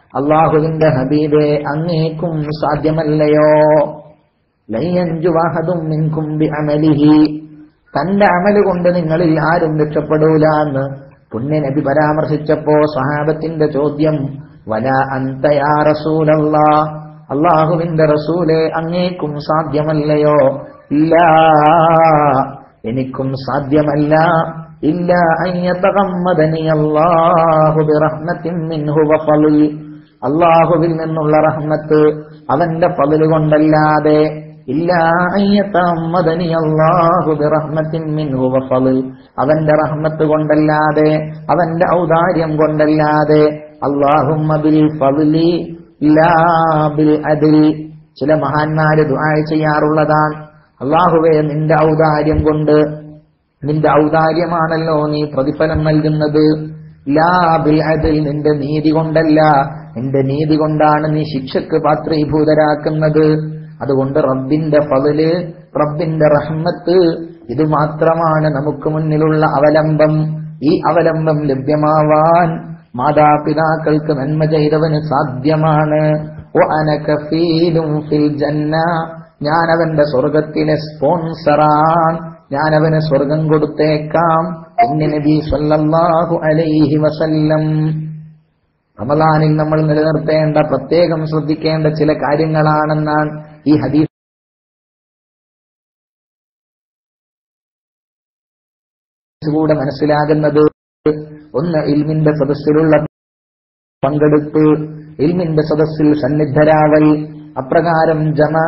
അള്ളാഹുവിന്റെ ഹബീബെ അങ്ങേക്കും സാധ്യമല്ലയോ ലയ്യഞ്ചുവാഹതും മിൻകും ബി അമലിഹി തന്റെ അമല് കൊണ്ട് നിങ്ങളിൽ ആരും രക്ഷപ്പെടൂല എന്ന് പുണ്യ നബി പരാമർശിച്ചപ്പോ സഹാബത്തിന്റെ ചോദ്യം വല അന്തയാ റസൂലല്ലാ അള്ളാഹുവിന്റെ റസൂലെ അങ്ങേക്കും സാധ്യമല്ലയോ ഇല്ല എനിക്കും സാധ്യമല്ല ഇല്ല അയ്യതകമ്മദനി അല്ലാഹു ബിറഹ്മത്തിൻ മിൻഹു വഫളിൽ അള്ളാഹുവിൽ നിന്നുള്ള റഹ്മത്ത് അവന്റെ പതില് കൊണ്ടല്ലാതെ ഇല്ല അയ്യത്തമ്മദനി അല്ലാഹു ബിറഹ്മത്തിൻ മിൻഹു വഫളിൽ അവന്റെ റഹ്മത്ത് കൊണ്ടല്ലാതെ അവന്റെ ഔദാര്യം കൊണ്ടല്ലാതെ അല്ലാഹുമ്മ ബിൽ ഫളിലി ലാ ബിൽ അദിൽ ചില മഹാന്മാര് ദുആ ചെയ്യാറുള്ളതാണ് അള്ളാഹുവെ നിന്റെ ഔദാര്യം കൊണ്ട് നിന്റെ ഔദാര്യമാണല്ലോ നീ പ്രതിഫലം നൽകുന്നത് ലാ ബിൽ അദിൽ നിന്റെ നീതി കൊണ്ടല്ല നിന്റെ നീതി കൊണ്ടാണ് നീ ശിക്ഷക്ക് പാത്രീഭൂതരാക്കുന്നത് അതുകൊണ്ട് റബ്ബിന്റെ ഫതില് റബ്ബിന്റെ റഹ്മത്ത് ഇത് മാത്രമാണ് നമുക്ക് മുന്നിലുള്ള അവലംബം ഈ അവലംബം ലഭ്യമാവാൻ മാതാപിതാക്കൾക്ക് നന്മ ചെയ്തവന് സാധ്യമാണ് ഓ അനകഫീലും ഫിൽ ജന്ന ഞാൻ അവന്റെ സ്വർഗത്തിലെ സ്പോൺസറാൻ ഞാൻ അവന് സ്വർഗം കൊടുത്തേക്കാം എന്ന് നബി സല്ലല്ലാഹു അലൈഹി വസല്ലം റമദാനിൽ നമ്മൾ നിലനിർത്തേണ്ട പ്രത്യേകം ശ്രദ്ധിക്കേണ്ട ചില കാര്യങ്ങളാണെന്നാണ് ഈ ഹദീസ് കൂടെ മനസ്സിലാകുന്നത് ഒന്ന് ഇൽമിന്റെ സദസ്സിലുള്ള പങ്കെടുപ്പ് ഇൽമിന്റെ സദസ്സിൽ സന്നിധരാവൽ അപ്രകാരം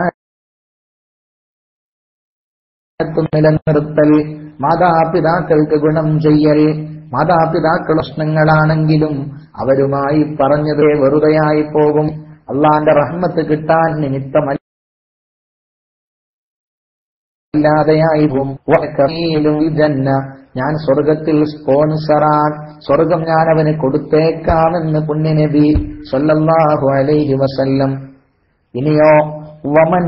ജമാഅത്ത് നിലനിർത്തൽ മാതാപിതാക്കൾക്ക് ഗുണം ചെയ്യൽ മാതാപിതാക്കൾ പ്രശ്നങ്ങളാണെങ്കിലും അവരുമായി പറഞ്ഞത് വെറുതെയായി പോകും അള്ളാന്റെ റഹ്മത്ത് കിട്ടാൻ നിമിത്തമല്ലാതെയായി പോകും വകീലും ജന്ന ഞാൻ സ്വർഗത്തിൽ സ്പോൺസറാൻ സ്വർഗം ഞാൻ അവന് കൊടുത്തേക്കാമെന്ന് പുണ്യനബി സല്ലല്ലാഹു അലൈഹി വസല്ലം ഇനിയോ വമൻ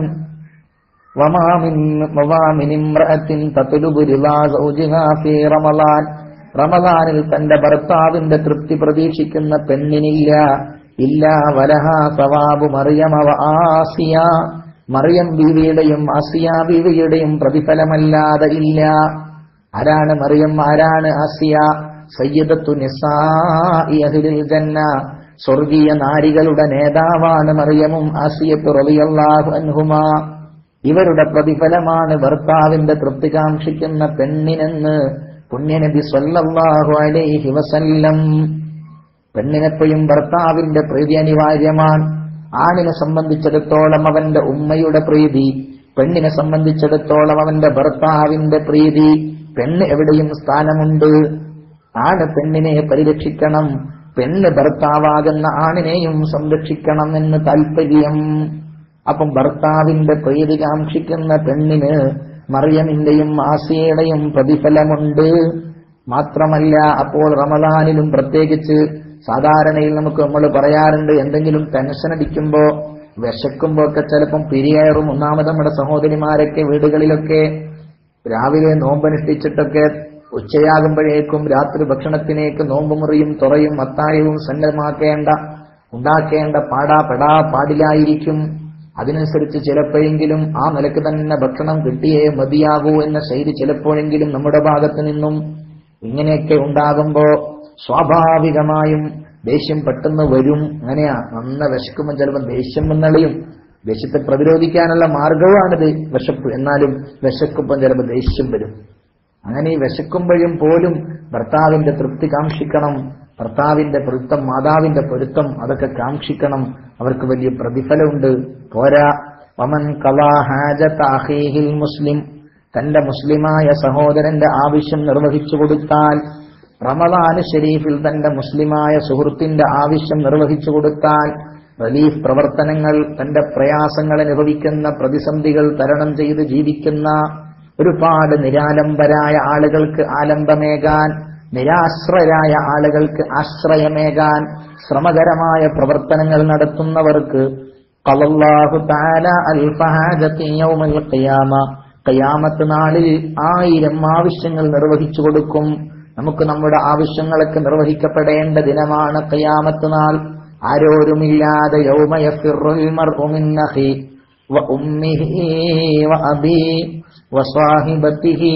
وما من وما من امرأة تطلب رضا زوجها في رمضان റമദാനിൽ തന്റെ ഭർത്താവിന്റെ തൃപ്തി പ്രതീക്ഷിക്കുന്ന പെണ്ണിനില്ല ഇല്ല വലഹ സവാബു മറിയം അവ ആസിയ മറിയം ബീവിയുടെയും ആസിയ ബീവിയുടെയും പ്രതിഫലമല്ലാതെ ഇല്ല ആരാണ് മറിയം ആരാണ് ആസിയ സയ്യിദത്തു നിസാഇ അഹ്ലിൽ ജന്ന സ്വർഗീയ നാരികളുടെ നേതാവാണ് മറിയമും ആസിയത്തു റളിയല്ലാഹു അൻഹുമാ ഇവരുടെ പ്രതിഫലമാണ് ഭർത്താവിന്റെ തൃപ്തി കാക്ഷിക്കുന്ന പെണ്ണിനെന്ന് പുണ്യനബി സല്ലല്ലാഹു അലൈഹി വസല്ലം പെണ്ണിനെപ്പോഴും ഭർത്താവിന്റെ പ്രീതി അനിവാര്യമാണ് ആണിനെ സംബന്ധിച്ചിടത്തോളം അവന്റെ ഉമ്മയുടെ പ്രീതി പെണ്ണിനെ സംബന്ധിച്ചിടത്തോളം അവന്റെ ഭർത്താവിന്റെ പ്രീതി പെണ്ണ് എവിടെയും സ്ഥാനമുണ്ട് ആണ് പെണ്ണിനെ പരിരക്ഷിക്കണം പെണ്ണ് ഭർത്താവാകുന്ന ആണിനെയും സംരക്ഷിക്കണം എന്ന് താൽപര്യം അപ്പം ഭർത്താവിന്റെ പ്രീതി കാക്ഷിക്കുന്ന പെണ്ണിന് മറിയമിന്റെയും ആസിയയുടെയും പ്രതിഫലമുണ്ട് മാത്രമല്ല അപ്പോൾ റമദാനിലും പ്രത്യേകിച്ച് സാധാരണയിൽ നമുക്ക് നമ്മൾ പറയാറുണ്ട് എന്തെങ്കിലും ടെൻഷൻ അടിക്കുമ്പോ വിശക്കുമ്പോ ഒക്കെ ചിലപ്പം പിരിയറും ഒന്നാമത് നമ്മുടെ സഹോദരിമാരൊക്കെ വീടുകളിലൊക്കെ രാവിലെ നോമ്പനുഷ്ഠിച്ചിട്ടൊക്കെ ഉച്ചയാകുമ്പോഴേക്കും രാത്രി ഭക്ഷണത്തിനേക്ക് നോമ്പ് മുറിയും തുറയും അത്തായവും സന്നദ്ധമാക്കേണ്ട ഉണ്ടാക്കേണ്ട പാടാ പെടാ പാടിലായിരിക്കും അതിനനുസരിച്ച് ചിലപ്പോഴെങ്കിലും ആ നിലക്ക് തന്നെ ഭക്ഷണം കിട്ടിയേ മതിയാകൂ എന്ന ശൈലി ചിലപ്പോഴെങ്കിലും നമ്മുടെ ഭാഗത്ത് നിന്നും ഇങ്ങനെയൊക്കെ ഉണ്ടാകുമ്പോ സ്വാഭാവികമായും ദേഷ്യം പെട്ടെന്ന് വരും അങ്ങനെയാ നന്ന വിശക്കുമ്പോൾ ചിലപ്പോൾ ദേഷ്യം വന്നളിയും ദേഷ്യത്തെ പ്രതിരോധിക്കാനുള്ള മാർഗവുമാണിത് വിശപ്പ് എന്നാലും വിശക്കുമ്പോൾ ചിലപ്പോൾ ദേഷ്യം വരും അങ്ങനെ ഈ വിശക്കുമ്പോഴും പോലും ഭർത്താവിന്റെ തൃപ്തി കാക്ഷിക്കണം ഭർത്താവിന്റെ പൊരുത്തം മാതാവിന്റെ പൊരുത്തം അതൊക്കെ കാക്ഷിക്കണം അവർക്ക് വലിയ പ്രതിഫലമുണ്ട് പോരാ വമൻ കലാഹാജീഹിൽ മുസ്ലിം തന്റെ മുസ്ലിമായ സഹോദരന്റെ ആവശ്യം നിർവഹിച്ചു കൊടുത്താൽ റമദാന് ഷെരീഫിൽ തന്റെ മുസ്ലിമായ സുഹൃത്തിന്റെ ആവശ്യം നിർവഹിച്ചു കൊടുത്താൽ റിലീഫ് പ്രവർത്തനങ്ങൾ തന്റെ പ്രയാസങ്ങൾ അനുഭവിക്കുന്ന പ്രതിസന്ധികൾ തരണം ചെയ്ത് ജീവിക്കുന്ന ഒരുപാട് നിരാലംബരായ ആളുകൾക്ക് ആലംബമേകാൻ നിരാശ്രയരായ ആളുകൾക്ക് ആശ്രയമേകാൻ ശ്രമകരമായ പ്രവർത്തനങ്ങൾ നടത്തുന്നവർക്ക് ഖലല്ലാഹു തആല അൽ ഫഹാജത്തി യൗമൽ ഖിയാമ ഖിയാമത്ത് നാളിൽ ആയിരം ആവശ്യങ്ങൾ നിർവഹിച്ചു കൊടുക്കും നമുക്ക് നമ്മുടെ ആവശ്യങ്ങളൊക്കെ നിർവഹിക്കപ്പെടേണ്ട ദിനമാണ് ഖിയാമത്ത് നാൾ ആരോരുമില്ലാതെ യൗമയഫിറുൽ മർഉ മിൻ അഖി വ ഉമ്മിഹി വ അബി വ സാഹിബത്തിഹി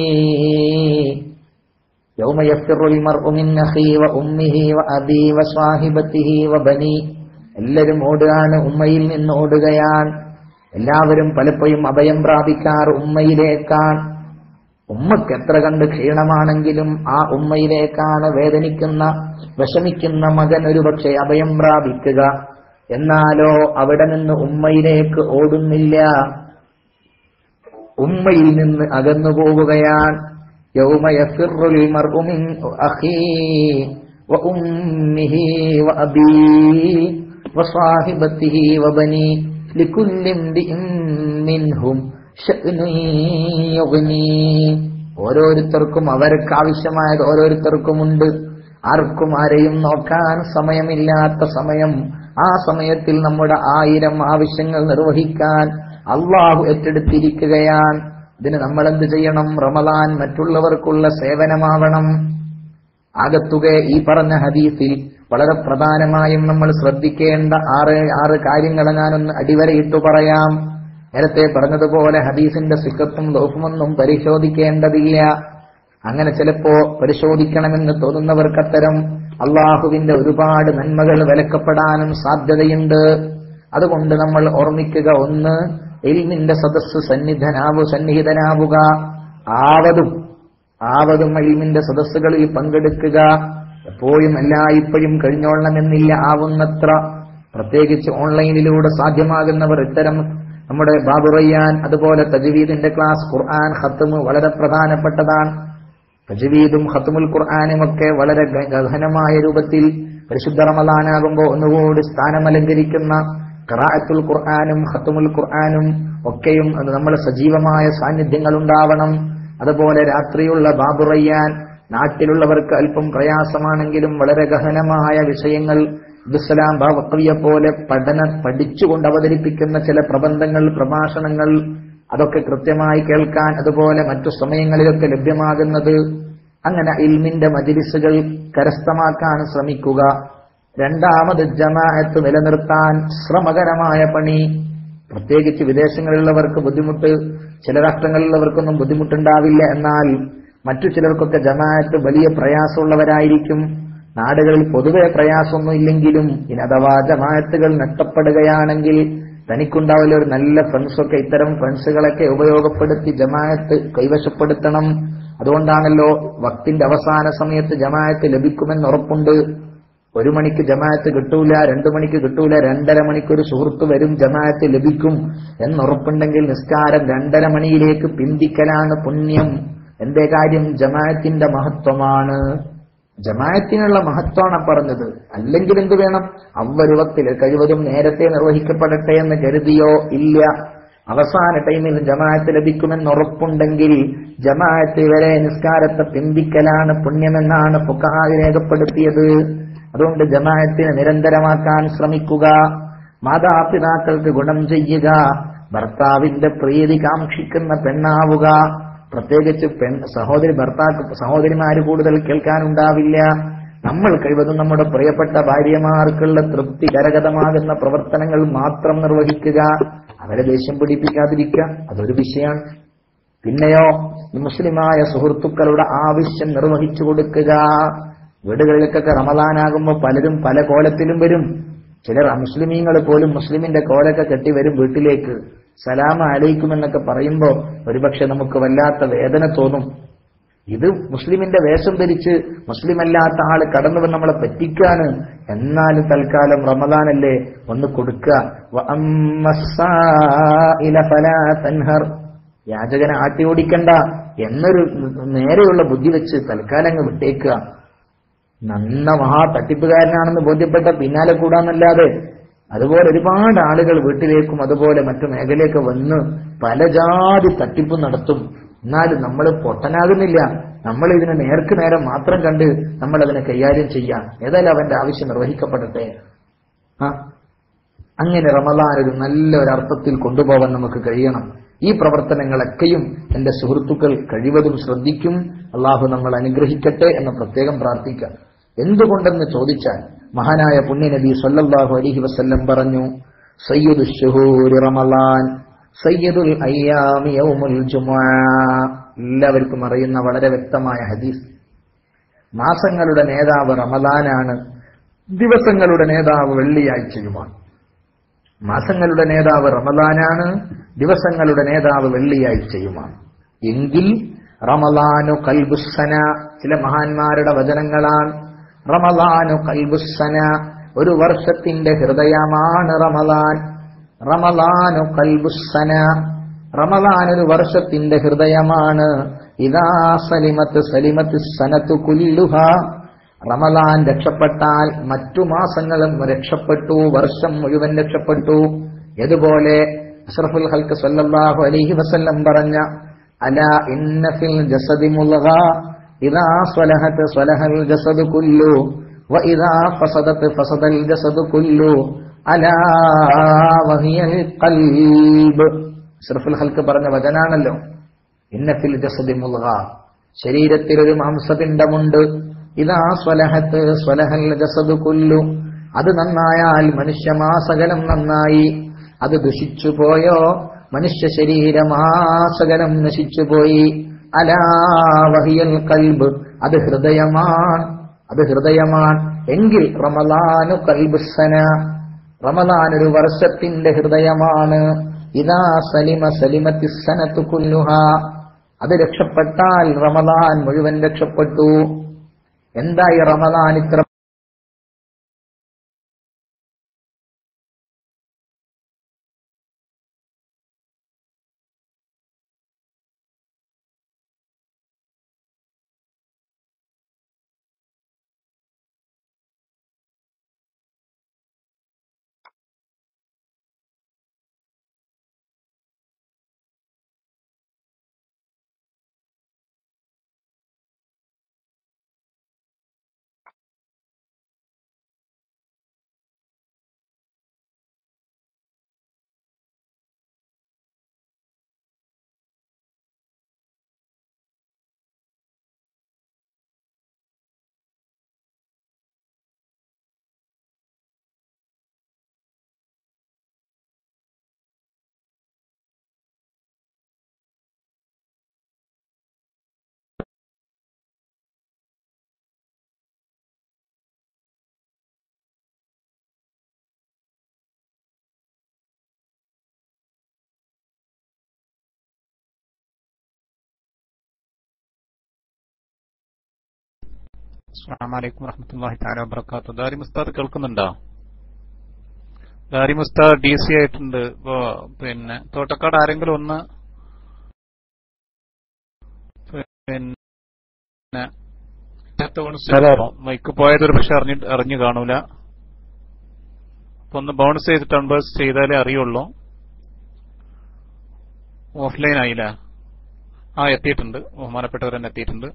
يوم يفر المرء من أخيه وأمه وأبي وصاحبته وبني എല്ലാവരും ഓടുകയാണ് ഉമ്മയിൽ നിന്ന് ഓടുകയാണ് എല്ലാവരും പലപ്പോഴും അഭയം പ്രാപിക്കാറ് ഉമ്മയിലേക്കാണ് ഉമ്മക്ക് എത്ര കണ്ട് ക്ഷീണമാണെങ്കിലും ആ ഉമ്മയിലേക്കാണ് വേദനിക്കുന്ന വിഷമിക്കുന്ന മകൻ ഒരുപക്ഷെ അഭയം പ്രാപിക്കുക എന്നാലോ അവിടെ നിന്ന് ഉമ്മയിലേക്ക് ഓടുന്നില്ല ഉമ്മയിൽ നിന്ന് അകന്നു പോവുകയാണ് يوم يفر المرء من أخيه وأمه وأبيه وصاحبته وبنيه لكل امرئ منهم شأن يغنيه ഓരോരുത്തർക്കും അവർക്ക് ആവശ്യമായത് ഓരോരുത്തർക്കുമുണ്ട് ആർക്കും ആരെയും നോക്കാൻ സമയമില്ലാത്ത സമയം ആ സമയത്തിൽ നമ്മുടെ ആയിരം ആവശ്യങ്ങൾ നിർവഹിക്കാൻ അള്ളാഹു ഏറ്റെടുത്തിരിക്കുകയാണ് ഇതിന് നമ്മൾ എന്ത് ചെയ്യണം റമദാൻ മറ്റുള്ളവർക്കുള്ള സേവനമാവണം ആകത്തുക ഈ പറഞ്ഞ ഹദീസിൽ വളരെ പ്രധാനമായും നമ്മൾ ശ്രദ്ധിക്കേണ്ട ആറ് ആറ് കാര്യങ്ങൾ ഞാനൊന്ന് അടിവരയിട്ടു പറയാം നേരത്തെ പറഞ്ഞതുപോലെ ഹദീസിന്റെ സിക്കത്തും ലോഫുമൊന്നും പരിശോധിക്കേണ്ടതില്ല അങ്ങനെ ചിലപ്പോ പരിശോധിക്കണമെന്ന് തോന്നുന്നവർക്കത്തരം അള്ളാഹുവിന്റെ ഒരുപാട് നന്മകൾ വിലക്കപ്പെടാനും സാധ്യതയുണ്ട് അതുകൊണ്ട് നമ്മൾ ഓർമ്മിക്കുക ഒന്ന് എൽമിന്റെ സദസ്സ് സന്നിധനാവു സന്നിഹിതനാവുക ആവതും ആവതും എൽമിന്റെ സദസ്സുകളിൽ പങ്കെടുക്കുക എപ്പോഴും എല്ലായ്പ്പോഴും കഴിഞ്ഞോളണമെന്നില്ല ആവുന്നത്ര പ്രത്യേകിച്ച് ഓൺലൈനിലൂടെ സാധ്യമാകുന്നവർ ഇത്തരം നമ്മുടെ ബാബുറയ്യാൻ അതുപോലെ തജ്വീദിന്റെ ക്ലാസ് ഖുർആൻ ഹത്തുമ് വളരെ പ്രധാനപ്പെട്ടതാണ് തജ്വീദും ഹത്തുമുൽ ഖുർആാനും ഒക്കെ വളരെ ഗഹനമായ രൂപത്തിൽ പരിശുദ്ധ റമദാനാകുമ്പോൾ ഒന്നുകൂടി സ്ഥാനമലങ്കരിക്കുന്ന ഖറാഅത്തുൽ ഖുർആാനും ഖത്തുമുൽ ഖുർആാനും ഒക്കെയും അത് നമ്മുടെ സജീവമായ സാന്നിധ്യങ്ങൾ ഉണ്ടാവണം അതുപോലെ രാത്രിയുള്ള ബാബുറയ്യാൻ നാട്ടിലുള്ളവർക്ക് അല്പം പ്രയാസമാണെങ്കിലും വളരെ ഗഹനമായ വിഷയങ്ങൾ അബ്ദുസലാം ബാവക്കവിയെ പോലെ പഠന പഠിച്ചുകൊണ്ട് അവതരിപ്പിക്കുന്ന ചില പ്രബന്ധങ്ങൾ പ്രഭാഷണങ്ങൾ അതൊക്കെ കൃത്യമായി കേൾക്കാൻ അതുപോലെ മറ്റു സമയങ്ങളിലൊക്കെ ലഭ്യമാകുന്നത് അങ്ങനെ ഇൽമിന്റെ മജിലിസുകൾ കരസ്ഥമാക്കാൻ ശ്രമിക്കുക രണ്ടാമത് ജമാഅത്ത് നിലനിർത്താൻ ശ്രമകരമായ പണി പ്രത്യേകിച്ച് വിദേശങ്ങളിലുള്ളവർക്ക് ബുദ്ധിമുട്ട് ചില രാഷ്ട്രങ്ങളിലുള്ളവർക്കൊന്നും ബുദ്ധിമുട്ടുണ്ടാവില്ല എന്നാൽ മറ്റു ചിലർക്കൊക്കെ ജമാഅത്ത് വലിയ പ്രയാസമുള്ളവരായിരിക്കും നാടുകളിൽ പൊതുവെ പ്രയാസമൊന്നും ഇല്ലെങ്കിലും ഇനി അഥവാ ജമാഅത്തുകൾ നഷ്ടപ്പെടുകയാണെങ്കിൽ തനിക്കുണ്ടാവില്ല ഒരു നല്ല ഫ്രണ്ട്സൊക്കെ ഇത്തരം ഫ്രണ്ട്സുകളൊക്കെ ഉപയോഗപ്പെടുത്തി ജമാഅത്ത് കൈവശപ്പെടുത്തണം അതുകൊണ്ടാണല്ലോ വക്തിന്റെ അവസാന സമയത്ത് ജമാഅത്ത് ലഭിക്കുമെന്ന് ഉറപ്പുണ്ട് ഒരു മണിക്ക് ജമാഅത്ത് കിട്ടൂല രണ്ടു മണിക്ക് കിട്ടൂല രണ്ടര മണിക്കൊരു സുഹൃത്ത് വരും ജമാഅത്ത് ലഭിക്കും എന്നുറപ്പുണ്ടെങ്കിൽ നിസ്കാരം രണ്ടര മണിയിലേക്ക് പിന്തിക്കലാണ് പുണ്യം എന്റെ കാര്യം ജമാഅത്തിന്റെ മഹത്വമാണ് ജമാഅത്തിനുള്ള മഹത്വമാണ് പറഞ്ഞത് അല്ലെങ്കിൽ എന്ത് വേണം അവരുവത്തിൽ കഴിവതും നേരത്തെ നിർവഹിക്കപ്പെടട്ടെ എന്ന് കരുതിയോ ഇല്ല അവസാന ടൈമിൽ ജമാഅത്ത് ലഭിക്കുമെന്ന് ഉറപ്പുണ്ടെങ്കിൽ ജമാഅത്ത് വരെ നിസ്കാരത്തെ പിന്തിക്കലാണ് പുണ്യമെന്നാണ് ഫുഖഹായി രേഖപ്പെടുത്തിയത് അതുകൊണ്ട് ജമാഅത്തിനെ നിരന്തരമാക്കാൻ ശ്രമിക്കുക മാതാപിതാക്കൾക്ക് ഗുണം ചെയ്യുക ഭർത്താവിന്റെ പ്രീതി കാക്ഷിക്കുന്ന പെണ്ണാവുക പ്രത്യേകിച്ച് പെൺ സഹോദരി ഭർത്താക്ക് സഹോദരിമാര് കൂടുതൽ കേൾക്കാനുണ്ടാവില്ല നമ്മൾ കഴിവതും നമ്മുടെ പ്രിയപ്പെട്ട ഭാര്യമാർക്കുള്ള തൃപ്തി കരഗതമാകുന്ന പ്രവർത്തനങ്ങൾ മാത്രം നിർവഹിക്കുക അവരെ ദേഷ്യം പിടിപ്പിക്കാതിരിക്കുക അതൊരു വിഷയമാണ് പിന്നെയോ മുസ്ലിമായ സുഹൃത്തുക്കളുടെ ആവശ്യം നിർവഹിച്ചു കൊടുക്കുക വീടുകളിലേക്കൊക്കെ റമദാനാകുമ്പോൾ പലരും പല കോലത്തിലും വരും ചിലർ അമുസ്ലിമീങ്ങൾ പോലും മുസ്ലിമിന്റെ കോലൊക്കെ കെട്ടി വരും വീട്ടിലേക്ക് സലാമ അലയിക്കും എന്നൊക്കെ പറയുമ്പോൾ ഒരുപക്ഷെ നമുക്ക് വല്ലാത്ത വേദന തോന്നും ഇത് മുസ്ലിമിന്റെ വേഷം ധരിച്ച് മുസ്ലിം അല്ലാത്ത ആള് കടന്നു വന്ന് നമ്മളെ പറ്റിക്കാണ് എന്നാലും തൽക്കാലം റമദാനല്ലേ ഒന്ന് കൊടുക്കുക യാചകനെ ആട്ടി ഓടിക്കണ്ട എന്നൊരു നേരെയുള്ള ബുദ്ധി വെച്ച് തൽക്കാലം അങ്ങ് വിട്ടേക്കുക നന്ന മഹാ തട്ടിപ്പുകാരനാണെന്ന് ബോധ്യപ്പെട്ട പിന്നാലെ കൂടാന്നല്ലാതെ അതുപോലെ ഒരുപാട് ആളുകൾ വീട്ടിലേക്കും അതുപോലെ മറ്റു മേഖലയൊക്കെ വന്ന് പല ജാതി തട്ടിപ്പും നടത്തും എന്നാലും നമ്മൾ പൊട്ടനാകുന്നില്ല നമ്മൾ ഇതിനെ നേർക്ക് നേരം മാത്രം കണ്ട് നമ്മൾ അതിനെ കൈകാര്യം ചെയ്യാം ഏതായാലും അവന്റെ ആവശ്യം നിർവഹിക്കപ്പെടട്ടെ ആ അങ്ങനെ റമദാൻ ഒരു നല്ല ഒരു അർത്ഥത്തിൽ കൊണ്ടുപോകാൻ നമുക്ക് കഴിയണം ഈ പ്രവർത്തനങ്ങളൊക്കെയും എന്റെ സുഹൃത്തുക്കൾ കഴിവതും ശ്രദ്ധിക്കും അള്ളാഹു നമ്മൾ അനുഗ്രഹിക്കട്ടെ എന്ന് പ്രത്യേകം പ്രാർത്ഥിക്കാം എന്തുകൊണ്ടെന്ന് ചോദിച്ചാൽ മഹാനായ പുണ്യനബി സല്ലല്ലാഹു അലൈഹി വസല്ലം പറഞ്ഞു സയ്യിദു ഷുഹൂരി റമളാൻ സയ്യിദുൽ അയ്യാമി യൗമുൽ ജുമുഅ എല്ലാവർക്കും അറിയുന്ന വളരെ വ്യക്തമായ ഹദീസ് മാസങ്ങളുടെ നേതാവ് റമദാനാണ് ദിവസങ്ങളുടെ നേതാവ് വെള്ളിയാഴ്ചയുമാണ് മാസങ്ങളുടെ നേതാവ് റമദാനാണ് ദിവസങ്ങളുടെ നേതാവ് വെള്ളിയാഴ്ചയുമാണ് എങ്കിൽ റമദാനു കൽബുസന ചില മഹാന്മാരുടെ വചനങ്ങളാണ് റമദാനു കൽബുസന ഒരു വർഷത്തിന്റെ ഹൃദയമാണ് റമദാൻ റമദാനു കൽബുസന റമദാൻ ഒരു വർഷത്തിന്റെ ഹൃദയമാണ് ഇതാ സലിമത്ത് സലിമത്ത് സനത്തു കുല്ലുഹ റമദാൻ രക്ഷപ്പെട്ടാൽ മറ്റു മാസങ്ങളും രക്ഷപ്പെട്ടു വർഷം മുഴുവൻ രക്ഷപ്പെട്ടു ഇതുപോലെ അഷ്റഫുൽ ഹൽക്ക് സല്ലല്ലാഹു അലൈഹി വസല്ലം പറഞ്ഞ അല ഇന്ന ഫിൽ ജസദി മുൽഗ ഇദാ സ്വലഹത് സ്വലഹൽ ജസദ് കുല്ലു വ ഇദാ ഫസദത് ഫസദൽ ജസദ് കുല്ലു അലാ വഹിയൽ ഖൽബ് അഷ്റഫുൽ ഹൽക്ക് പറഞ്ഞ വചനാണല്ലോ ഇന്ന ഫിൽ ജസദി മുൽഗ ശരീരത്തിൽ ഒരു മാംസപിണ്ഡമുണ്ട് ഇതാ സ്വലഹത്ത് സ്വലഹൽ ജസദ് കുല്ലു അത് നന്നായാൽ മനുഷ്യമാസകലം നന്നായി അത് ദുഷിച്ചു പോയോ മനുഷ്യ ശരീരമാസകലം നശിച്ചുപോയി അലാ വഹിയൽ കൽബ് അത് ഹൃദയമാണ് അത് ഹൃദയമാണ് എങ്കിൽ റമലാനു കൽബുസന റമലാൻ ഒരു വർഷത്തിന്റെ ഹൃദയമാണ് ഇതാ സലിമ സലിമത്തി സനത്തു കുല്ലുഹ അത് രക്ഷപ്പെട്ടാൽ റമലാൻ മുഴുവൻ രക്ഷപ്പെട്ടു എന്തായി റമദാൻ ഇത്ര അസ്സാം വലൈക്കും വറഹമത്തല്ലാഹി താല വബർക്കാത്തു ദാരി മുസ്താദ് കേൾക്കുന്നുണ്ടോ ദാരി മുസ്താദ് ഡി സി ആയിട്ടുണ്ട് ഇപ്പോ പിന്നെ തോട്ടക്കാട് ആരെങ്കിലും ഒന്ന് പിന്നെ മൈക്ക് പോയത് ഒരു പക്ഷെ അറിഞ്ഞു അറിഞ്ഞു കാണൂല അപ്പൊ ഒന്ന് ബൗൺസ് ചെയ്തിട്ട് അൺബേഴ്സ് ചെയ്താലേ അറിയുള്ളൂ ഓഫ്ലൈൻ ആയില്ല ആ എത്തിയിട്ടുണ്ട് ബഹുമാനപ്പെട്ടവർ തന്നെ എത്തിയിട്ടുണ്ട്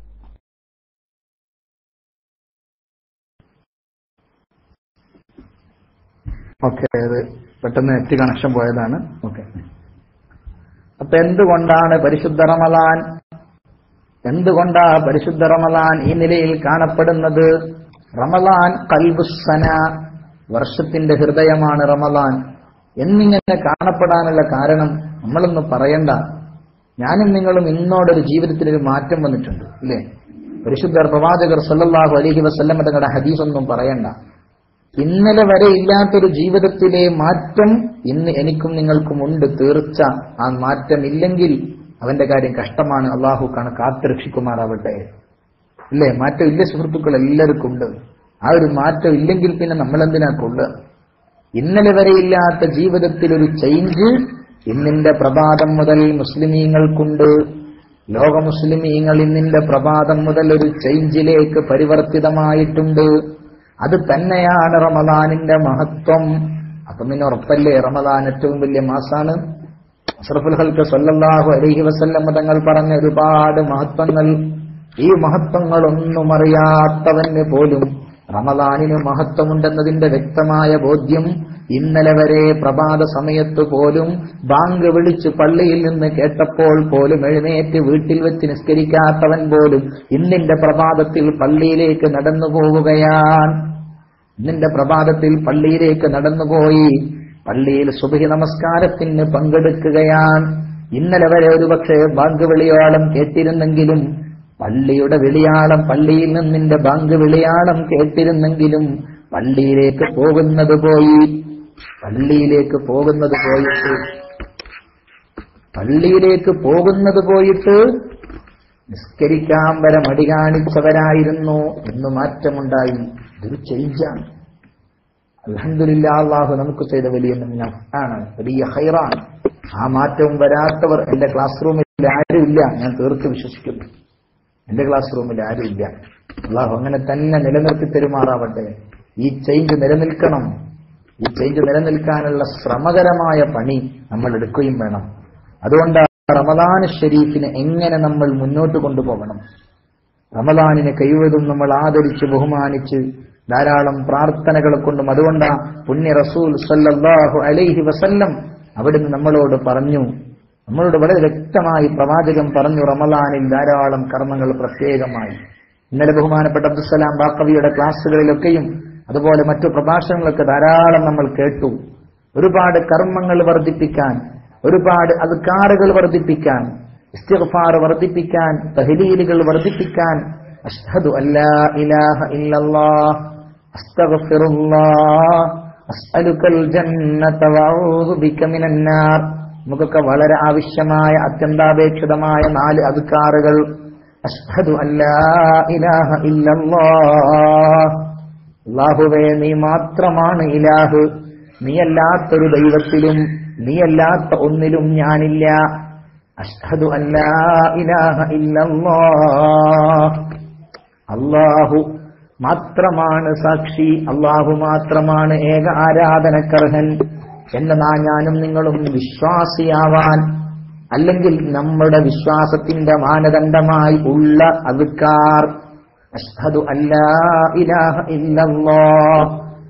ഓക്കെ അത് പെട്ടെന്ന് നെറ്റ് കണക്ഷൻ പോയതാണ് ഓക്കെ അപ്പൊ എന്തുകൊണ്ടാണ് പരിശുദ്ധ റമലാൻ എന്തുകൊണ്ടാ പരിശുദ്ധ റമലാൻ ഈ നിലയിൽ കാണപ്പെടുന്നത് റമലാൻ കൽബുസന വർഷത്തിന്റെ ഹൃദയമാണ് റമലാൻ എന്നിങ്ങനെ കാണപ്പെടാനുള്ള കാരണം നമ്മളൊന്നും പറയണ്ട ഞാനും നിങ്ങളും ഇന്നോടൊരു ജീവിതത്തിൽ ഒരു മാറ്റം വന്നിട്ടുണ്ട് ഇല്ലേ പരിശുദ്ധ പ്രവാചകർ സല്ലല്ലാഹു അലൈഹി വസല്ലം തങ്ങളുടെ ഹദീസ് ഒന്നും പറയണ്ട ഇന്നലെ വരെ ഇല്ലാത്തൊരു ജീവിതത്തിലെ മാറ്റം ഇന്ന് എനിക്കും നിങ്ങൾക്കും ഉണ്ട് തീർച്ച ആ മാറ്റം ഇല്ലെങ്കിൽ അവന്റെ കാര്യം കഷ്ടമാണ് അള്ളാഹു കണ കാത്തുരക്ഷിക്കുമാറാവട്ടെ ഇല്ലേ മാറ്റം ഇല്ല സുഹൃത്തുക്കൾ എല്ലാവർക്കും ഉണ്ട് ആ ഒരു മാറ്റം ഇല്ലെങ്കിൽ പിന്നെ നമ്മൾ എന്തിനാ കൊള്ളുക ഇന്നലെ വരെ ഇല്ലാത്ത ജീവിതത്തിൽ ഒരു ചേഞ്ച് ഇന്നിന്റെ പ്രഭാതം മുതൽ മുസ്ലിമീങ്ങൾക്കുണ്ട് ലോക മുസ്ലിമീങ്ങൾ ഇന്നിന്റെ പ്രഭാതം മുതൽ ഒരു ചേഞ്ചിലേക്ക് പരിവർത്തിതമായിട്ടുണ്ട് അത് തന്നെയാണ് റമദാനിന്റെ മഹത്വം അപ്പൊ പിന്നെ ഉറപ്പല്ലേ റമദാൻ ഏറ്റവും വലിയ മാസാണ് അഷ്റഫുൽ ഹൽക്ക് സല്ലല്ലാഹു അലൈഹി വസല്ലം തങ്ങൾ പറഞ്ഞ ഒരുപാട് മഹത്വങ്ങൾ ഈ മഹത്വങ്ങളൊന്നും അറിയാത്തവന് പോലും റമദാനിന് മഹത്വമുണ്ടെന്നതിന്റെ വ്യക്തമായ ബോധ്യം ഇന്നലെ വരെ പ്രഭാത സമയത്ത് പോലും ബാങ്ക് വിളിച്ച് പള്ളിയിൽ നിന്ന് കേട്ടപ്പോൾ പോലും എഴുന്നേറ്റ് വീട്ടിൽ വെച്ച് നിസ്കരിക്കാത്തവൻ പോലും ഇന്നിന്റെ പ്രഭാതത്തിൽ പള്ളിയിലേക്ക് നടന്നു പോവുകയാണ് ഇന്നിന്റെ പ്രഭാതത്തിൽ പള്ളിയിലേക്ക് നടന്നുപോയി പള്ളിയിൽ സുബഹി നമസ്കാരത്തിന് പങ്കെടുക്കുകയാണ് ഇന്നലെ വരെ ഒരുപക്ഷെ ബാങ്ക് വിളിയാളം കേട്ടിരുന്നെങ്കിലും പള്ളിയുടെ വിളിയാളം പള്ളിയിൽ നിന്നിന്റെ ബാങ്ക് വിളിയാളം കേട്ടിരുന്നെങ്കിലും പള്ളിയിലേക്ക് പോകുന്നത് പോയി പള്ളിയിലേക്ക് പോകുന്നത് പോയിട്ട് പള്ളിയിലേക്ക് പോകുന്നത് പോയിട്ട് നിസ്കരിക്കാൻ വരെ മടി കാണിച്ചവരായിരുന്നു എന്ന് മാറ്റമുണ്ടായി ഇതൊരു ചേഞ്ചാണ് അലഹദില്ല അള്ളാഹു നമുക്ക് ചെയ്ത വലിയ ആണ് വലിയ ഹൈറാണ് ആ മാറ്റവും വരാത്തവർ എന്റെ ക്ലാസ് റൂമിൽ ആരുമില്ല ഞാൻ തീർത്ത് വിശ്വസിക്കുന്നു എന്റെ ക്ലാസ് റൂമിൽ ആരുമില്ല അള്ളാഹു അങ്ങനെ തന്നെ നിലനിർത്തി തെരുമാറാവട്ടെ ഈ ചേഞ്ച് നിലനിൽക്കണം ഈ ചേഞ്ച് നിലനിൽക്കാനുള്ള ശ്രമകരമായ പണി നമ്മൾ എടുക്കുകയും വേണം അതുകൊണ്ട് റമദാൻ ഷരീഫിനെ എങ്ങനെ നമ്മൾ മുന്നോട്ട് കൊണ്ടുപോകണം റമദാനിനെ കഴിവതും നമ്മൾ ആദരിച്ച് ബഹുമാനിച്ച് ധാരാളം പ്രാർത്ഥനകൾ കൊണ്ടും അതുകൊണ്ടാ പുണ്യ റസൂൽ സല്ലല്ലാഹു അലൈഹി വസല്ലം അവിടുന്ന് നമ്മളോട് പറഞ്ഞു നമ്മളോട് വളരെ വ്യക്തമായി പ്രവാചകൻ പറഞ്ഞു റമദാനിൽ ധാരാളം കർമ്മങ്ങൾ പ്രത്യേകമായി ഇന്നലെ ബഹുമാനപ്പെട്ട അബ്ദുസലാം ബാക്കവിയുടെ ക്ലാസ്സുകളിലൊക്കെയും അതുപോലെ മറ്റു പ്രഭാഷണങ്ങളൊക്കെ ധാരാളം നമ്മൾ കേട്ടു ഒരുപാട് കർമ്മങ്ങൾ വർദ്ധിപ്പിക്കാൻ ഒരുപാട് അദ്കാറുകൾ വർദ്ധിപ്പിക്കാൻ ഇസ്തിഗ്ഫാർ വർദ്ധിപ്പിക്കാൻ തഹ്ലീലുകൾ വർദ്ധിപ്പിക്കാൻ അഷ്ഹദു അല്ലാ ഇലാഹ ഇല്ലല്ലാഹ് അസ്തഗ്ഫിറുല്ലാഹ് അസ്അലുക്കൽ ജന്നത വഅഊദു ബിക മിനൻ നാർ നമുക്കൊക്കെ വളരെ ആവശ്യമായ അത്യന്താപേക്ഷിതമായ നാല് അദ്കാറുകൾ അഷ്ഹദു അല്ലാ ഇലാഹ ഇല്ലല്ലാഹ് അല്ലാഹുവേ നീ മാത്രമാണ് ഇലാഹ് നീയല്ലാത്തൊരു ദൈവത്തിലും നീയല്ലാത്ത ഒന്നിലും ഞാനില്ല അഷ്ഹദു അല്ലാ ഇലാഹ ഇല്ലല്ലാഹ് അല്ലാഹു മാത്രമാണ് സാക്ഷി അള്ളാഹു മാത്രമാണ് ഏക ആരാധനക്കർഹൻ എന്നതാ ഞാനും നിങ്ങളും വിശ്വാസിയാവാൻ അല്ലെങ്കിൽ നമ്മുടെ വിശ്വാസത്തിന്റെ മാനദണ്ഡമായി ഉള്ള അതുക്കാർ അഷ്ഹദു അല്ലാ ഇലാഹ ഇല്ലല്ലാഹ്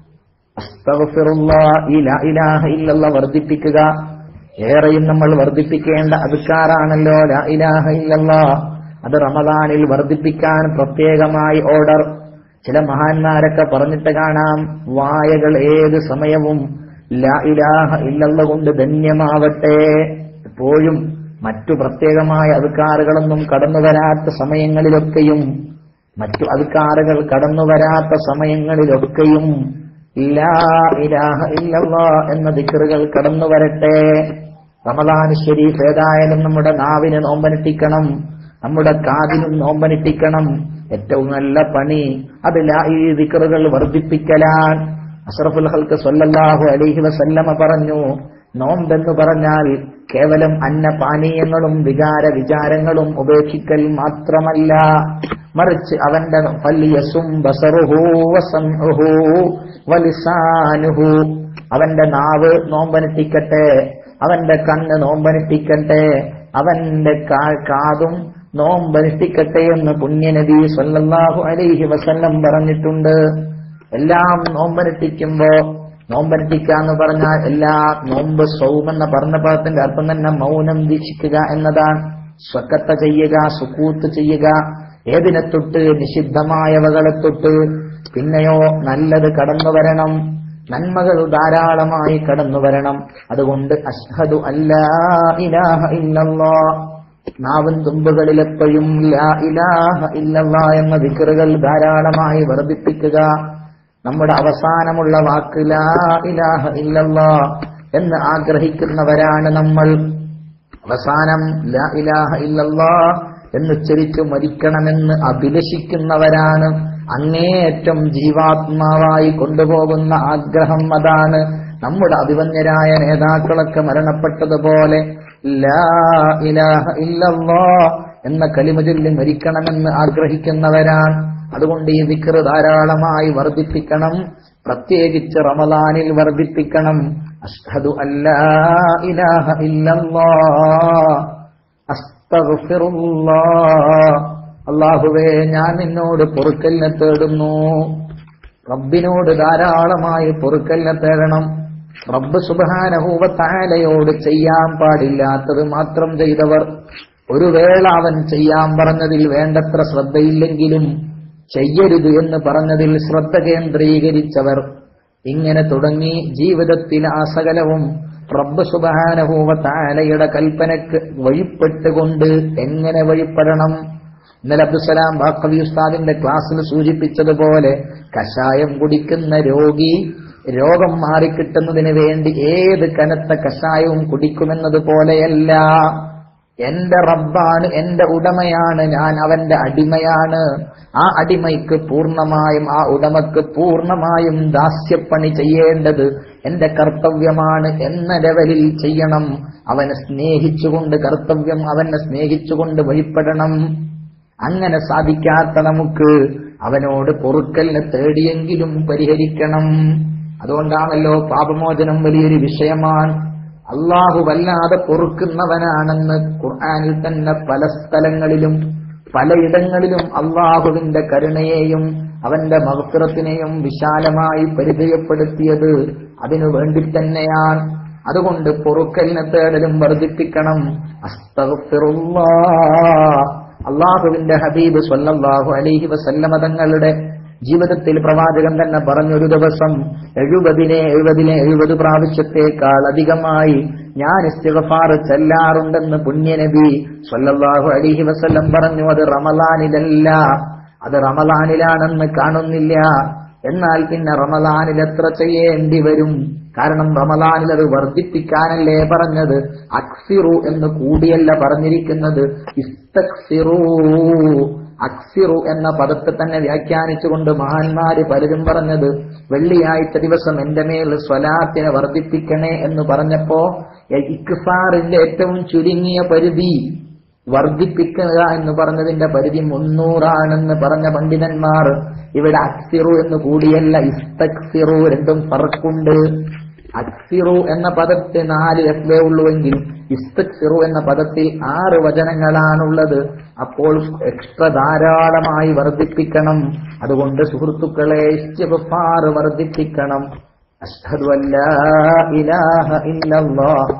അസ്തഗ്ഫിറുല്ലാഹ് ഇലാ ഇലാഹ ഇല്ലല്ലാഹ് വർദ്ധിപ്പിക്കുക ഏറെയും നമ്മൾ വർദ്ധിപ്പിക്കേണ്ട അതുക്കാറാണല്ലോ ലാ ഇലാഹ ഇല്ലല്ലാഹ് അത് റമദാനിൽ വർദ്ധിപ്പിക്കാൻ പ്രത്യേകമായി ഓർഡർ ചില മഹാന്മാരൊക്കെ പറഞ്ഞിട്ട് കാണാം വായകൾ ഏത് സമയവും ലാ ഇലാഹ ഇല്ലല്ല കൊണ്ട് ധന്യമാവട്ടെ എപ്പോഴും മറ്റു പ്രത്യേകമായ അതുക്കാറുകളൊന്നും കടന്നു വരാത്ത സമയങ്ങളിലൊക്കെയും മറ്റു അതുക്കാറുകൾ കടന്നു വരാത്ത സമയങ്ങളിലൊക്കെയും ലാ ഇലാഹ ഇല്ലല്ലാ എന്ന ദിക്കറുകൾ കടന്നു വരട്ടെ റമദാൻ ഷരീഫ് ഏതായാലും നമ്മുടെ നാവിന് നോമ്പനുഷ്ഠിക്കണം നമ്മുടെ കാതിനും നോമ്പനുഷ്ഠിക്കണം ഏറ്റവും നല്ല പണി അത് ലാ ഈ ദിക്കറുകൾ വർദ്ധിപ്പിക്കലാണ് അഷറഫുൽ ഹൽക്ക് സല്ലല്ലാഹു അലൈഹി വസല്ലമ പറഞ്ഞു നോമ്പെന്ന് പറഞ്ഞാൽ കേവലം അന്നപാനീയങ്ങളും വികാര വിചാരങ്ങളും ഉപേക്ഷിക്കൽ മാത്രമല്ല മറിച്ച് അവന്റെ ഫല്യസും ബസറുഹു വസംഉഹു വലിസാനുഹു അവന്റെ നാവ് നോമ്പനുഷ്ഠിക്കട്ടെ അവന്റെ കണ്ണ് നോമ്പനുഷ്ഠിക്കട്ടെ അവന്റെ കാ- കാതും നോമ്പനുഷ്ഠിക്കട്ടെ എന്ന് പുണ്യനബി സല്ലല്ലാഹു അലൈഹി വസല്ലം പറഞ്ഞിട്ടുണ്ട് എല്ലാം നോമ്പനുഷ്ഠിക്കുമ്പോ നോമ്പനുഷ്ഠിക്കാന്ന് പറഞ്ഞാൽ എല്ലാ നോമ്പ് സൗമെന്ന പറഞ്ഞ പദത്തിന്റെ അർത്ഥം തന്നെ മൗനം വീക്ഷിക്കുക എന്നതാണ് സ്വക്കത്ത ചെയ്യുക സുക്കൂത്ത് ചെയ്യുക ഏതിനെ തൊട്ട് നിഷിദ്ധമായവകളെ തൊട്ട് പിന്നെയോ നല്ലത് കടന്നു വരണം നന്മകൾ ധാരാളമായി കടന്നു വരണം അതുകൊണ്ട് അഷ്ഹദു അല്ലാ ഇലാഹ ഇല്ലല്ലാ നാവൻ തുമ്പുകളിലെപ്പോഴും ലാ ഇലാഹ ഇല്ലല്ലാ എന്ന വിക്കറുകൾ ധാരാളമായി വർദ്ധിപ്പിക്കുക നമ്മുടെ അവസാനമുള്ള വാക്ക് ലാ ഇലാഹ ഇല്ലല്ലാ എന്ന് ആഗ്രഹിക്കുന്നവരാണ് നമ്മൾ അവസാനം ലാ ഇലാഹ ഇല്ലല്ലാ എന്നുച്ചരിച്ചു മരിക്കണമെന്ന് അഭിലഷിക്കുന്നവരാണ് അങ്ങേയറ്റം ജീവാത്മാവായി കൊണ്ടുപോകുന്ന ആഗ്രഹം അതാണ് നമ്മുടെ അഭിമന്യരായ നേതാക്കളൊക്കെ മരണപ്പെട്ടതുപോലെ ലാ ഇലാഹ ഇല്ലല്ലാ എന്ന കലിമചൊല്ലി മരിക്കണമെന്ന് ആഗ്രഹിക്കുന്നവരാണ് അതുകൊണ്ട് ഈ വിക്ർ ധാരാളമായി വർദ്ധിപ്പിക്കണം പ്രത്യേകിച്ച് റമദാനിൽ വർദ്ധിപ്പിക്കണം അഷ്ഹദു അല്ലാ ഇലാഹ ഇല്ലല്ലാ അസ്തഗ്ഫിറുല്ലാ അള്ളാഹുവേ ഞാൻ നിന്നോട് പൊറുക്കലിനെ തേടുന്നു റബ്ബിനോട് ധാരാളമായി പൊറുക്കലിനെ തേടണം റബ്ബ് സുബാനഹൂവത്താലയോട് ചെയ്യാൻ പാടില്ലാത്തത് മാത്രം ചെയ്തവർ ഒരു വേള അവൻ ചെയ്യാൻ പറഞ്ഞതിൽ വേണ്ടത്ര ശ്രദ്ധയില്ലെങ്കിലും ചെയ്യരുത് എന്ന് പറഞ്ഞതിൽ ശ്രദ്ധ കേന്ദ്രീകരിച്ചവർ ഇങ്ങനെ തുടങ്ങി ജീവിതത്തിൽ ആ സകലവും റബ്ബ് സുബാനഹൂവ താലയുടെ കൽപ്പനക്ക് വഴിപ്പെട്ടുകൊണ്ട് എങ്ങനെ വഴിപ്പെടണം ഇന്നലെ അബ്ദുസലാം ബാക്കവി ഉസ്താദിന്റെ ക്ലാസ്സിൽ സൂചിപ്പിച്ചതുപോലെ കഷായം കുടിക്കുന്ന രോഗി രോഗം മാറിക്കിട്ടുന്നതിന് വേണ്ടി ഏത് കനത്ത കഷായവും കുടിക്കുമെന്നത് പോലെയല്ല എന്റെ റബ്ബാണ് എന്റെ ഉടമയാണ് ഞാൻ അവന്റെ അടിമയാണ് ആ അടിമയ്ക്ക് പൂർണ്ണമായും ആ ഉടമക്ക് പൂർണ്ണമായും ദാസ്യപ്പണി ചെയ്യേണ്ടത് എന്റെ കർത്തവ്യമാണ് എന്ന ലെവലിൽ ചെയ്യണം അവനെ സ്നേഹിച്ചുകൊണ്ട് കർത്തവ്യം അവനെ സ്നേഹിച്ചുകൊണ്ട് വഴിപ്പെടണം അങ്ങനെ സാധിക്കാത്ത നമുക്ക് അവനോട് പൊറുക്കലിനെ തേടിയെങ്കിലും പരിഹരിക്കണം അതുകൊണ്ടാണല്ലോ പാപമോചനം വലിയൊരു വിഷയമാണ് അള്ളാഹു വല്ലാതെ പൊറുക്കുന്നവനാണെന്ന് ഖുർആനിൽ തന്നെ പല സ്ഥലങ്ങളിലും പലയിടങ്ങളിലും അള്ളാഹുവിന്റെ കരുണയെയും അവന്റെ മഹഫിറത്തിനെയും വിശാലമായി പരിചയപ്പെടുത്തിയത് അതിനു വേണ്ടി തന്നെയാണ് അതുകൊണ്ട് പൊറുക്കലിനെ തേടലും വർദ്ധിപ്പിക്കണം അസ്തഗ്ഫിറുല്ലാ അള്ളാഹുവിന്റെ ഹബീബ് സ്വല്ലല്ലാഹു അലൈഹി വസല്ലമ തങ്ങളുടെ ജീവിതത്തിൽ പ്രവാചകൻ തന്നെ പറഞ്ഞൊരു ദിവസം എഴുപതിനെ എഴുപതിനെ എഴുപത് പ്രാവശ്യത്തേക്കാൾ അധികമായി ഞാൻ ഇസ്തിഗഫാർ ചെല്ലാറുണ്ടെന്ന് പുണ്യനബി സ്വല്ലല്ലാഹു അലൈഹി വസല്ലം പറഞ്ഞു അത് റമലാനിലല്ല അത് റമലാനിലാണെന്ന് കാണുന്നില്ല എന്നാൽ പിന്നെ റമലാനിൽ എത്ര ചെയ്യേണ്ടി വരും കാരണം റമലാനിൽ അത് വർദ്ധിപ്പിക്കാനല്ലേ പറഞ്ഞത് അക്സിറു എന്ന് കൂടിയല്ല പറഞ്ഞിരിക്കുന്നത് ഇസ്തക്സിറു അക്സിറു എന്ന പദത്തെ തന്നെ വ്യാഖ്യാനിച്ചുകൊണ്ട് മഹാന്മാര് പലരും പറഞ്ഞത് വെള്ളിയാഴ്ച ദിവസം എന്റെ മേൽ സ്വലാത്തിനെ വർദ്ധിപ്പിക്കണേ എന്ന് പറഞ്ഞപ്പോ ഇക്സാറിന്റെ ഏറ്റവും ചുരുങ്ങിയ പരിധി വർദ്ധിപ്പിക്കുക എന്ന് പറഞ്ഞതിന്റെ പരിധി മുന്നൂറാണെന്ന് പറഞ്ഞ പണ്ഡിതന്മാർ ഇവിടെ അക്സിറു എന്ന് കൂടിയല്ല ഇസ്തക്സിറു രണ്ടും ഫറക്കുണ്ട് അക്സിറു എന്ന പദത്തിൽ നാല് എഫ്ലേ ഉള്ളുവെങ്കിൽ ഇസ്തക്സിറു എന്ന പദത്തിൽ ആറ് വചനങ്ങളാണുള്ളത് അപ്പോൾ എക്സ്ട്രാ ധാരാളമായി വർദ്ധിപ്പിക്കണം അതുകൊണ്ട് സുഹൃത്തുക്കളെ ഇസ്തിഗ്ഫാർ വർദ്ധിപ്പിക്കണം അഷ്ഹദു അല്ലാ ഇലാഹ ഇല്ലല്ലാഹ്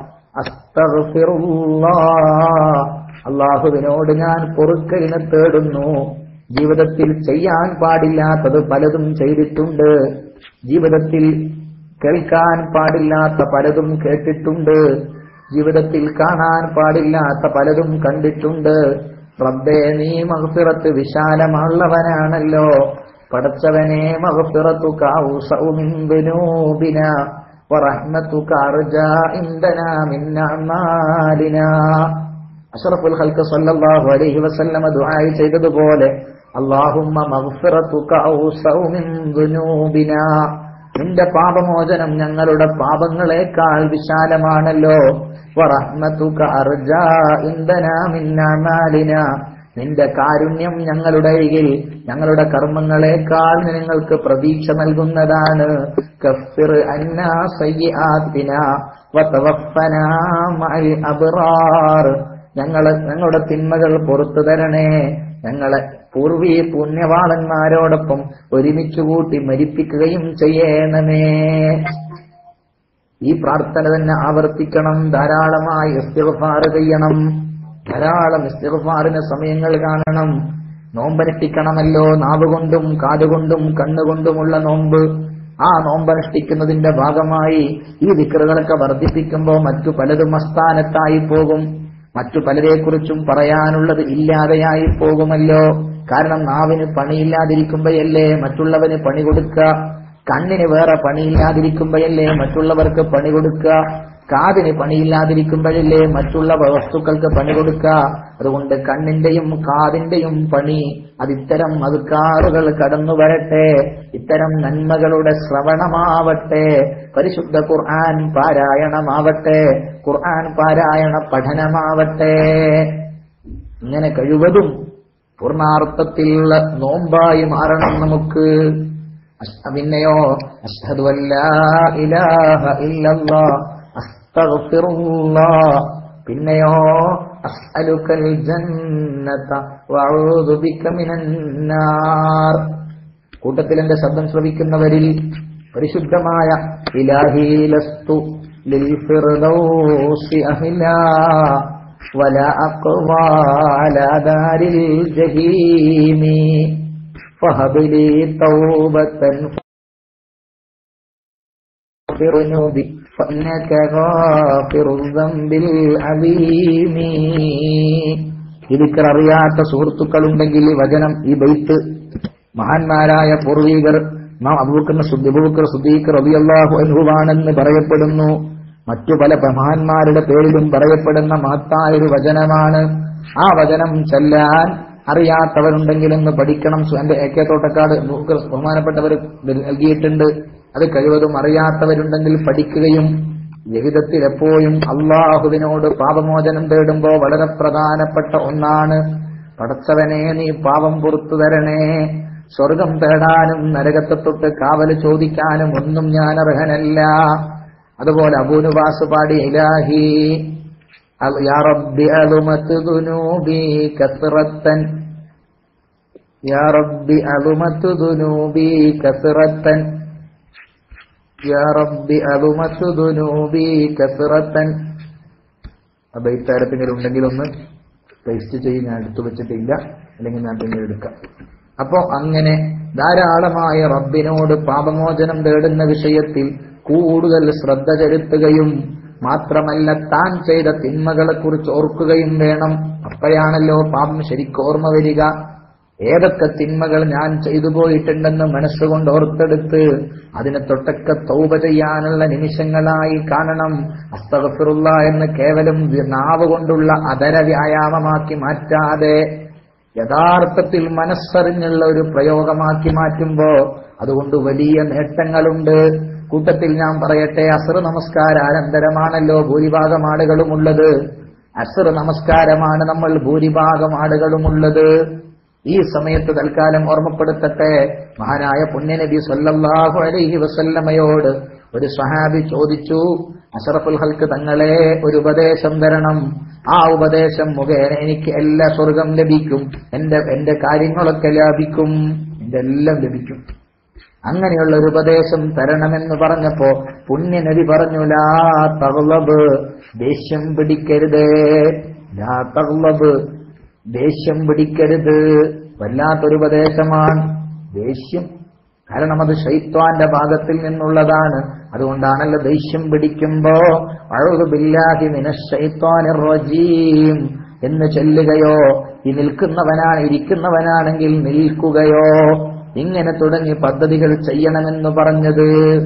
അസ്തഗ്ഫിറുല്ലാഹ് അള്ളാഹുവിനോട് ഞാൻ പൊറുക്കലിനെ തേടുന്നു ജീവിതത്തിൽ ചെയ്യാൻ പാടില്ലാത്തത് പലതും ചെയ്തിട്ടുണ്ട് ജീവിതത്തിൽ കേൾക്കാൻ പാടില്ലാത്ത പലതും കേട്ടിട്ടുണ്ട് ജീവിതത്തിൽ കാണാൻ പാടില്ലാത്ത പലതും കണ്ടിട്ടുണ്ട് റബ്ബേ നീ മഹഫിറത്ത് വിശാലമുള്ളവനാണല്ലോ പടച്ചവനെ മഹഫിറത്തു കാവുസൗമിൻബിനൂബിന ورحمتك أرجى عندنا من أعمالنا അഷറഫുൽ ഹൽക്ക് സല്ലല്ലാഹു അലൈഹി വസല്ലമ ദുആ ചെയ്തതുപോലെ അല്ലാഹുമ്മ മഗ്ഫിറതുക ഔസഉ മിൻ ദുനൂബിനാ നിന്റെ പാപമോചനം ഞങ്ങളുടെ പാപങ്ങളെക്കാൾ വിശാലമാണല്ലോ വറഹ്മതുക അർജാ ഇൻദനാ മിൻ അമാലിനാ നിന്റെ കാരുണ്യം ഞങ്ങളുടെ അരികിൽ ഞങ്ങളുടെ കർമ്മങ്ങളെക്കാൾ നിങ്ങൾക്ക് പ്രതീക്ഷ നൽകുന്നതാണ് കഫിർ അന്നാ സയ്യിആത്തിനാ വതവഫനാ മഅൽ അബ്റാർ ഞങ്ങളെ ഞങ്ങളുടെ തിന്മകൾ പുറത്തു തരണേ ഞങ്ങളെ പൂർവീ പുണ്യവാളന്മാരോടൊപ്പം ഒരുമിച്ച് കൂട്ടി മരിപ്പിക്കുകയും ചെയ്യണമേ ഈ പ്രാർത്ഥന തന്നെ ആവർത്തിക്കണം ധാരാളമായി ഇസ്തിഗ്ഫാർ ചെയ്യണം ധാരാളം ഇസ്തിഗ്ഫാറിന് സമയങ്ങൾ കാണണം നോമ്പനുഷ്ഠിക്കണമല്ലോ നാവുകൊണ്ടും കാതുകൊണ്ടും കണ്ണുകൊണ്ടുമുള്ള നോമ്പ് ആ നോമ്പനുഷ്ഠിക്കുന്നതിന്റെ ഭാഗമായി ഈ വിക്രുകളൊക്കെ വർദ്ധിപ്പിക്കുമ്പോൾ മറ്റു പലതും അസ്ഥാനത്തായി പോകും മറ്റു പലരെക്കുറിച്ചും പറയാനുള്ളത് ഇല്ലാതെയായി പോകുമല്ലോ കാരണം നാവിന് പണിയില്ലാതിരിക്കുമ്പോഴല്ലേ മറ്റുള്ളവന് പണി കൊടുക്കുക കണ്ണിന് വേറെ പണിയില്ലാതിരിക്കുമ്പോഴല്ലേ മറ്റുള്ളവർക്ക് പണി കൊടുക്കുക കാതിന് പണിയില്ലാതിരിക്കുമ്പോഴല്ലേ മറ്റുള്ള വസ്തുക്കൾക്ക് പണി കൊടുക്കുക അതുകൊണ്ട് കണ്ണിന്റെയും കാതിന്റെയും പണി അതിത്തരം അതുക്കാറുകൾ കടന്നു വരട്ടെ ഇത്തരം നന്മകളുടെ ശ്രവണമാവട്ടെ പരിശുദ്ധ ഖുർആൻ പാരായണമാവട്ടെ ഖുർആൻ പാരായണ പഠനമാവട്ടെ ഇങ്ങനെ കഴിവതും പൂർണാർത്ഥത്തിലുള്ള നോമ്പായി മാറണം നമുക്ക് അഷ്- പിന്നെയോ അഷ്ഹദു അല്ലാ ഇലാഹ ഇല്ലല്ലാഹ് അസ്തഗ്ഫിറുല്ലാഹ് പിന്നെയോ അസ്അലുക്കൽ ജന്നത വഅഊദു ബിക മിനൻ നാർ കൂട്ടത്തിൽ എന്റെ ശബ്ദം ശ്രവിക്കുന്നവരിൽ പരിശുദ്ധമായ ഇലാഹീലസ്തു ലിൽ ഫിർദൗസി അഹ്ലാ ولا أقوى على دار الجحيم فهب لي توبة غافر ذنوبي فإنك غافر الذنب العظيم ഇതിക്കർ അറിയാത്ത സുഹൃത്തുക്കളുണ്ടെങ്കിൽ ഈ വചനം ഈ ബൈത്ത് മഹാന്മാരായ പൂർവീകർ നാം അബൂക്കറിന് അബൂക്കർ സുദ്ദീഖ് റബിയല്ലാഹു അൻഹുവാണെന്ന് പറയപ്പെടുന്നു മറ്റു പല മഹാന്മാരുടെ പേരിലും പറയപ്പെടുന്ന മഹത്തായ ഒരു വചനമാണ് ആ വചനം ചെല്ലാൻ അറിയാത്തവരുണ്ടെങ്കിലൊന്ന് പഠിക്കണം സു- എന്റെ എ കെ തോട്ടക്കാട് നമുക്ക് ബഹുമാനപ്പെട്ടവർ നൽകിയിട്ടുണ്ട് അത് കഴിവതും അറിയാത്തവരുണ്ടെങ്കിൽ പഠിക്കുകയും ജീവിതത്തിൽ എപ്പോഴും അള്ളാഹുവിനോട് പാപമോചനം തേടുമ്പോ വളരെ പ്രധാനപ്പെട്ട ഒന്നാണ് പടച്ചവനെ നീ പാപം പുറത്തു തരണേ സ്വർഗം തേടാനും നരകത്തെ തൊട്ട് കാവല് ചോദിക്കാനും ഒന്നും ഞാൻ അർഹനല്ല അതുപോലെ അബൂനുവാസ് പാടി ഇലാഹി അൽ- യാ റബ്ബി അലുമത്ത് ദുനൂബി കസ്റത്തൻ യാ റബ്ബി അലുമത്ത് ദുനൂബി കസ്റത്തൻ യാ റബ്ബി അലുമത്ത് ദുനൂബി കസ്റത്തൻ അബൈത്താരത്തിങ്ങനെ ഉണ്ടെങ്കിൽ ഒന്ന് പേസ്റ്റ് ചെയ്ത് ഞാൻ എടുത്തു വെച്ചിട്ടില്ല അല്ലെങ്കിൽ ഞാൻ പിന്നീട് എടുക്കാം അപ്പോ അങ്ങനെ ധാരാളമായ റബ്ബിനോട് പാപമോചനം തേടുന്ന വിഷയത്തിൽ കൂടുതൽ ശ്രദ്ധ ചെലുത്തുകയും മാത്രമല്ല താൻ ചെയ്ത തിന്മകളെ കുറിച്ച് ഓർക്കുകയും വേണം അപ്പോഴാണല്ലോ പാപം ശരിക്കും ഓർമ്മ വരിക ഏതൊക്കെ തിന്മകൾ ഞാൻ ചെയ്തു പോയിട്ടുണ്ടെന്ന് മനസ്സുകൊണ്ട് ഓർത്തെടുത്ത് അതിനെ തൊട്ടൊക്കെ തൗബ ചെയ്യാനുള്ള നിമിഷങ്ങളായി കാണണം അസ്തഗഫിറുള്ള എന്ന് കേവലം നാവ് കൊണ്ടുള്ള അതര വ്യായാമമാക്കി മാറ്റാതെ യഥാർത്ഥത്തിൽ മനസ്സറിഞ്ഞുള്ള ഒരു പ്രയോഗമാക്കി മാറ്റുമ്പോ അതുകൊണ്ട് വലിയ നേട്ടങ്ങളുണ്ട് കൂട്ടത്തിൽ ഞാൻ പറയട്ടെ അസർ നമസ്കാരാനന്തരമാണല്ലോ ഭൂരിഭാഗം ആളുകളുമുള്ളത് അസർ നമസ്കാരമാണ് നമ്മൾ ഭൂരിഭാഗം ആളുകളുമുള്ളത് ഈ സമയത്ത് തൽക്കാലം ഓർമ്മപ്പെടുത്തട്ടെ മഹാനായ പുണ്യനബി സല്ലല്ലാഹു അലൈഹി വസല്ലമയോട് ഒരു സ്വഹാബി ചോദിച്ചു അഷറഫുൽ ഹൽക്ക് തങ്ങളെ ഒരു ഉപദേശം തരണം ആ ഉപദേശം മുഖേന എനിക്ക് എല്ലാ സ്വർഗം ലഭിക്കും എന്റെ എന്റെ കാര്യങ്ങളൊക്കെ ലഭിക്കും എന്റെ എല്ലാം ലഭിക്കും അങ്ങനെയുള്ള ഒരു ഉപദേശം തരണമെന്ന് പറഞ്ഞപ്പോ പുണ്യനബി പറഞ്ഞു ലാ തഗ്ലബ് ദേഷ്യം പിടിക്കരുത് ലാ തഗ്ലബ് ദേഷ്യം പിടിക്കരുത് വല്ലാത്തൊരു ഉപദേശമാണ് ദേഷ്യം കാരണം അത് ഷൈത്വാന്റെ ഭാഗത്തിൽ നിന്നുള്ളതാണ് അതുകൊണ്ടാണല്ലോ ദേഷ്യം പിടിക്കുമ്പോ അഴുതുബില്ലാഹി മിനശ്ശൈത്വാനിർ റജീം എന്ന് ചൊല്ലുകയോ ഈ നിൽക്കുന്നവനാണ് ഇരിക്കുന്നവനാണെങ്കിൽ നിൽക്കുകയോ ഇങ്ങനെ തുടങ്ങി പദ്ധതികൾ ചെയ്യണമെന്ന് പറഞ്ഞത്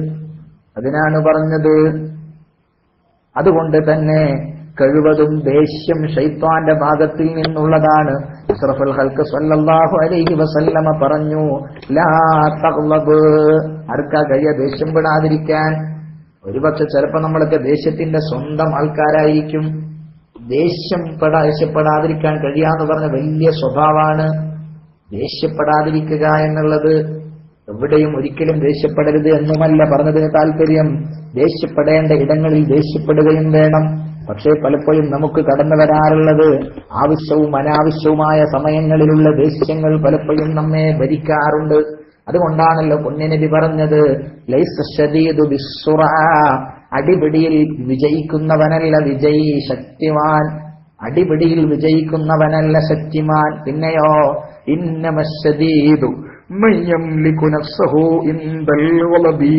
അതിനാണ് പറഞ്ഞത് അതുകൊണ്ട് തന്നെ കഴിവതും ദേഷ്യം ഷൈത്വാന്റെ ഭാഗത്തിൽ നിന്നുള്ളതാണ് അഷ്റഫുൽ ഹൽക്ക് സല്ലല്ലാഹു അലൈഹി വസല്ലമ പറഞ്ഞു ലാ തഗ്ലബ് ആർക്കാ കഴിയ ദേഷ്യം പെടാതിരിക്കാൻ ഒരുപക്ഷെ ചിലപ്പോ നമ്മളൊക്കെ ദേഷ്യത്തിന്റെ സ്വന്തം ആൾക്കാരായിരിക്കും ദേഷ്യം പെടാ ദേഷ്യപ്പെടാതിരിക്കാൻ കഴിയാന്ന് പറഞ്ഞ വലിയ സ്വഭാവമാണ് ദേഷ്യപ്പെടാതിരിക്കുക എന്നുള്ളത് എവിടെയും ഒരിക്കലും ദേഷ്യപ്പെടരുത് എന്നുമല്ല പറഞ്ഞതിന് താല്പര്യം ദേഷ്യപ്പെടേണ്ട ഇടങ്ങളിൽ ദേഷ്യപ്പെടുകയും വേണം പക്ഷേ പലപ്പോഴും നമുക്ക് കടന്നു വരാറുള്ളത് ആവശ്യവും അനാവശ്യവുമായ സമയങ്ങളിലുള്ള ദേഷ്യങ്ങൾ പലപ്പോഴും നമ്മെ ഭരിക്കാറുണ്ട് അതുകൊണ്ടാണല്ലോ പുണ്യനബി പറഞ്ഞത് ലൈസ ശദീദു ബിസ്സുറ അടിപിടിയിൽ വിജയിക്കുന്നവനല്ല വിജയി ശക്തിവാൻ അടിപിടിയിൽ വിജയിക്കുന്നവനല്ല ശക്തിമാൻ പിന്നെയോ ഇന്നമശദീദു മയ്യംലികു നഫ്സഹു ഇൻദൽ ഗളബി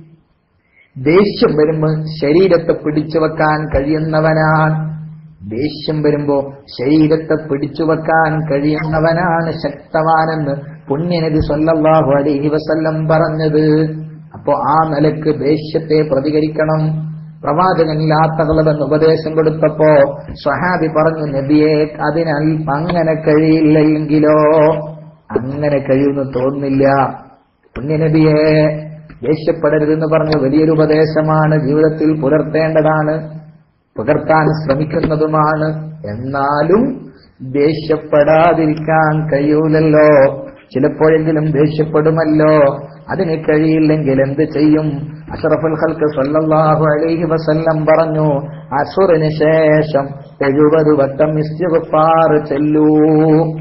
ദേഷ്യം വരുമ്പോ ശരീരത്തെ പിടിച്ചു വെക്കാൻ കഴിയുന്നവനാണ് ദേഷ്യം വരുമ്പോ ശരീരത്തെ പിടിച്ചു വെക്കാൻ കഴിയുന്നവനാണ് ശക്തവാനെന്ന് പുണ്യനബി സല്ലല്ലാഹു അലൈഹി വസല്ലം പറഞ്ഞത് അപ്പോ ആ നിലക്ക് ദേഷ്യത്തെ പ്രതികരിക്കണം പ്രവാചകൻ ലാത്തകളെന്ന് ഉപദേശം കൊടുത്തപ്പോ സ്വഹാബി പറഞ്ഞു നബിയെ അതിനാൽ അങ്ങനെ കഴിയില്ലെങ്കിലോ അങ്ങനെ കഴിയുമെന്ന് തോന്നുന്നില്ല പുണ്യനബിയെ ദേഷ്യപ്പെടരുതെന്ന് പറഞ്ഞ വലിയൊരു ഉപദേശമാണ് ജീവിതത്തിൽ പുലർത്തേണ്ടതാണ് പുലർത്താൻ ശ്രമിക്കുന്നതുമാണ് എന്നാലും ദേഷ്യപ്പെടാതിരിക്കാൻ കഴിയൂലല്ലോ ചിലപ്പോഴെങ്കിലും ദേഷ്യപ്പെടുമല്ലോ അതിന് കഴിയില്ലെങ്കിൽ എന്ത് ചെയ്യും അഷറഫുൽ ഹൽക്ക് സല്ലല്ലാഹു അലൈഹി വസല്ലം പറഞ്ഞു അസുറിന് ശേഷം എഴുപത് വട്ടം ഇസ്തിഗ്ഫാർ ചെല്ലൂ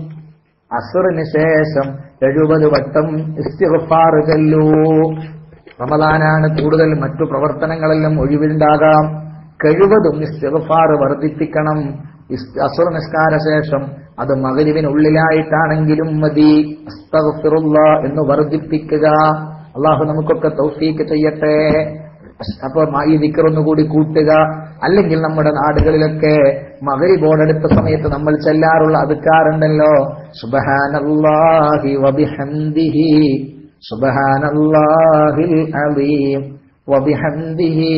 അസുറിന് ശേഷം എഴുപത് വട്ടം ഇസ്തിഗ്ഫാർ ചെല്ലൂ റമദാനാണ് കൂടുതൽ മറ്റു പ്രവർത്തനങ്ങളെല്ലാം ഒഴിവുണ്ടാകാം കഴിവതും ഇസ്തിഗ്ഫാർ വർദ്ധിപ്പിക്കണം ഇസ്- അസുർ നിസ്കാര ശേഷം അത് മകരിവിനുള്ളിലായിട്ടാണെങ്കിലും മതി അസ്തഗ്ഫിറുല്ലാ എന്ന് വർദ്ധിപ്പിക്കുക അള്ളാഹു നമുക്കൊക്കെ തൗഫീക്ക് ചെയ്യട്ടെ അപ്പൊ ഈ ദിക്കറൊന്നുകൂടി കൂട്ടുക അല്ലെങ്കിൽ നമ്മുടെ നാടുകളിലൊക്കെ മകരി ബോർഡെടുത്ത സമയത്ത് നമ്മൾ ചെല്ലാറുള്ള അതുക്കാറുണ്ടല്ലോ സുബഹാനല്ലാഹി വബിഹംദിഹി സുബഹാനല്ലാഹിൽ അലീം വബിഹംദിഹി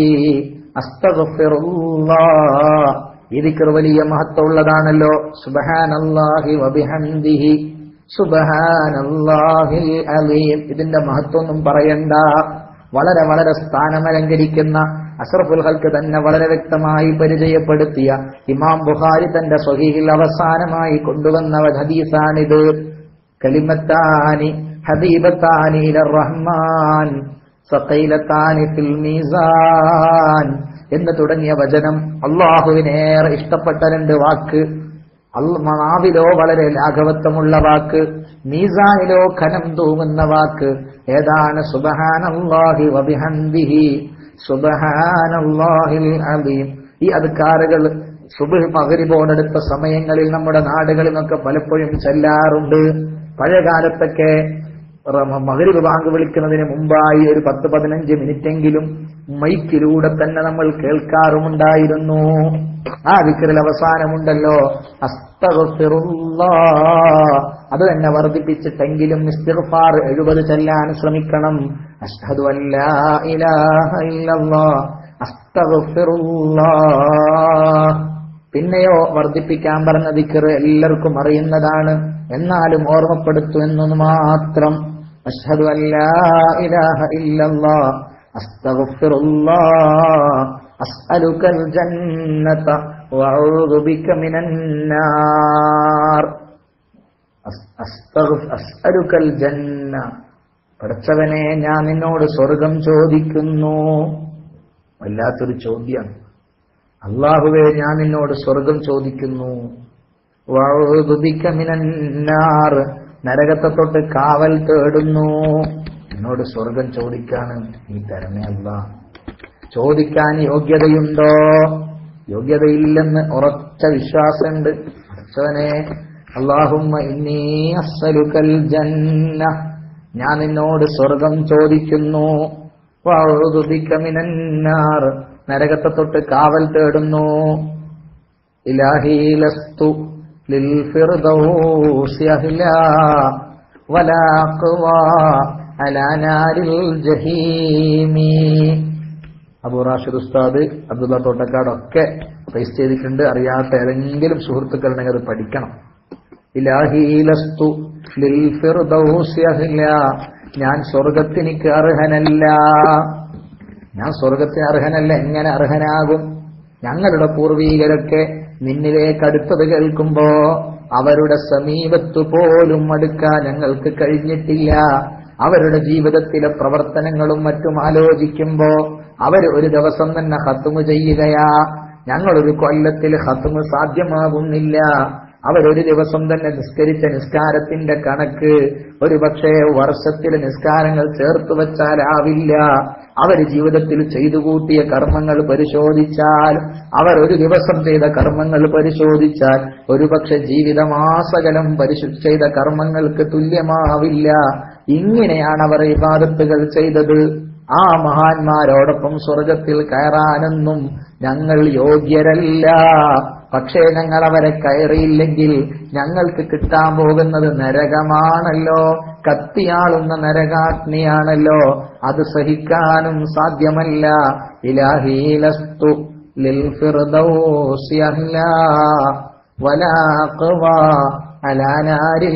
അസ്തഗ്ഫിറുല്ലാഹ് ഈ ദിക്കർ വലിയ മഹത്വമുള്ളതാണല്ലോ സുബഹാനല്ലാഹി വബിഹംദിഹി സുബഹാനല്ലാഹിൽ അലീം ഇതിന്റെ മഹത്വമൊന്നും പറയണ്ട വളരെ വളരെ സ്ഥാനമലങ്കരിക്കുന്ന അഷ്റഫുൽ ഹൽക്ക് തന്നെ വളരെ വ്യക്തമായി പരിചയപ്പെടുത്തിയ ഇമാം ബുഖാരി തന്റെ സ്വഹീഹിൽ അവസാനമായി കൊണ്ടുവന്ന ഹദീസാണിത് കലിമത്താനി ഹബീബത്താനി ഇലർ റഹ്മാൻ സഖൈലത്താനി ഫിൽ മീസാൻ എന്ന് തുടങ്ങിയ വചനം അള്ളാഹുവിനേറെ ഇഷ്ടപ്പെട്ട രണ്ട് വാക്ക് അല്ല- നാവിലോ വളരെ ലാഘവത്വമുള്ള വാക്ക് മീസാനിലോ ഖനം തൂങ്ങുന്ന വാക്ക് ഏതാണ് സുബഹാനല്ലാഹി വബിഹംദിഹി സുബഹാനല്ലാഹിൽ അലീം ഈ അധികാറുകൾ സുബഹ് മകരിബോടെടുത്ത സമയങ്ങളിൽ നമ്മുടെ നാടുകളിലൊക്കെ പലപ്പോഴും ചെല്ലാറുണ്ട് പഴയ കാലത്തൊക്കെ മകരിബ് ബാങ്ക് വിളിക്കുന്നതിന് മുമ്പായി ഒരു പത്ത് പതിനഞ്ച് മിനിറ്റെങ്കിലും മൈക്കിലൂടെ തന്നെ നമ്മൾ കേൾക്കാറുമുണ്ടായിരുന്നു ആ വിക്കറിൽ അവസാനമുണ്ടല്ലോ അസ്തഗ്ഫിറുല്ലാ അത് തന്നെ വർദ്ധിപ്പിച്ചിട്ടെങ്കിലും ഇസ്തിഗ്ഫാർ എഴുപത് ചെല്ലാൻ ശ്രമിക്കണം അഷ്ഹദു അല്ലാ ഇലാഹ ഇല്ലല്ലാഹ് അസ്തഗ്ഫിറുല്ലാ പിന്നെയോ വർദ്ധിപ്പിക്കാൻ പറഞ്ഞ ദിക്കർ എല്ലാവർക്കും അറിയുന്നതാണ് എന്നാലും ഓർമ്മപ്പെടുത്തു എന്നൊന്ന് മാത്രം അഷ്ഹദു അല്ലാ ഇലാഹ ഇല്ലല്ലാഹ് അസ്തഗ്ഫിറുല്ലാ അസ്അലുകൽ ജന്നത വഅഊദു ബിക മിനൻ നാർ അസ്- അസ്തഗ്ഫ്- അസ്അലുകൽ ജന്ന പഠിച്ചവനെ ഞാൻ നിന്നോട് സ്വർഗം ചോദിക്കുന്നു വല്ലാത്തൊരു ചോദ്യമാണ് അള്ളാഹുവെ ഞാൻ നിന്നോട് സ്വർഗം ചോദിക്കുന്നു വഅഊദു ബിക മിനൻ നാർ നരകത്തെ തൊട്ട് കാവൽ തേടുന്നു എന്നോട് സ്വർഗം ചോദിക്കാണ് നീ തരണേ അല്ല ചോദിക്കാൻ യോഗ്യതയുണ്ടോ യോഗ്യതയില്ലെന്ന് ഉറച്ച വിശ്വാസമുണ്ട് അച്ഛനെ അള്ളാഹുമ്മ ഇന്നീ അസ്സലുക്കൽ ജന്ന ഞാൻ നിന്നോട് സ്വർഗം ചോദിക്കുന്നു വഅഊദു ബിക മിനൻ നാർ നരകത്തെ തൊട്ട് കാവൽ തേടുന്നു ഇലാഹി ലസ്തു ലിൽ ഫിർദൗസി അഹ്ലാ വലാ ഖവാ അലാ നാരിൽ ജഹീമി അബൂ റാഷിദ് ഉസ്താദ് അബ്ദുള്ള തോട്ടക്കാടൊക്കെ പേസ്റ്റ് ചെയ്തിട്ടുണ്ട് അറിയാത്ത ഏതെങ്കിലും സുഹൃത്തുക്കളുണ്ടെങ്കിൽ അത് പഠിക്കണം ഇലാഹി ലസ്തു ലിൽ ഫിർദൗസി അഹ്ലാ ഞാൻ സ്വർഗത്തിനിക്ക് അർഹനല്ല ഞാൻ സ്വർഗത്തിന് അർഹനല്ല എങ്ങനെ അർഹനാകും ഞങ്ങളുടെ പൂർവീകരൊക്കെ നിന്നിലേക്ക് അടുത്തത് കേൾക്കുമ്പോ അവരുടെ സമീപത്തു പോലും അടുക്കാൻ ഞങ്ങൾക്ക് കഴിഞ്ഞിട്ടില്ല അവരുടെ ജീവിതത്തിലെ പ്രവർത്തനങ്ങളും മറ്റും ആലോചിക്കുമ്പോ അവർ ഒരു ദിവസം തന്നെ ഹത്തുമ് ചെയ്യുകയാ ഞങ്ങളൊരു കൊല്ലത്തിൽ ഹത്തുമ് സാധ്യമാകുന്നില്ല അവരൊരു ദിവസം തന്നെ നിസ്കരിച്ച നിസ്കാരത്തിന്റെ കണക്ക് ഒരു പക്ഷേ വർഷത്തിലെ നിസ്കാരങ്ങൾ ചേർത്ത് വച്ചാലാവില്ല അവർ ജീവിതത്തിൽ ചെയ്തു കൂട്ടിയ കർമ്മങ്ങൾ പരിശോധിച്ചാൽ അവർ ഒരു ദിവസം ചെയ്ത കർമ്മങ്ങൾ പരിശോധിച്ചാൽ ഒരുപക്ഷെ ജീവിതമാസകലം പരിശു ചെയ്ത കർമ്മങ്ങൾക്ക് തുല്യമാവില്ല ഇങ്ങനെയാണ് അവർ ഇബാദത്തുകൾ ചെയ്തത് ആ മഹാന്മാരോടൊപ്പം സ്വർഗത്തിൽ കയറാനെന്നും ഞങ്ങൾ യോഗ്യരല്ല പക്ഷേ ഞങ്ങൾ അവരെ കയറിയില്ലെങ്കിൽ ഞങ്ങൾക്ക് കിട്ടാൻ പോകുന്നത് നരകമാണല്ലോ കത്തിയാളുന്ന നരകാഗ്നിയാണല്ലോ അത് സഹിക്കാനും സാധ്യമല്ല ഇലാഹീലസ്തു ലിൽ ഫിർദൗസി അഹ്ലാ വലാ ഖവാ അലാ നാരിൽ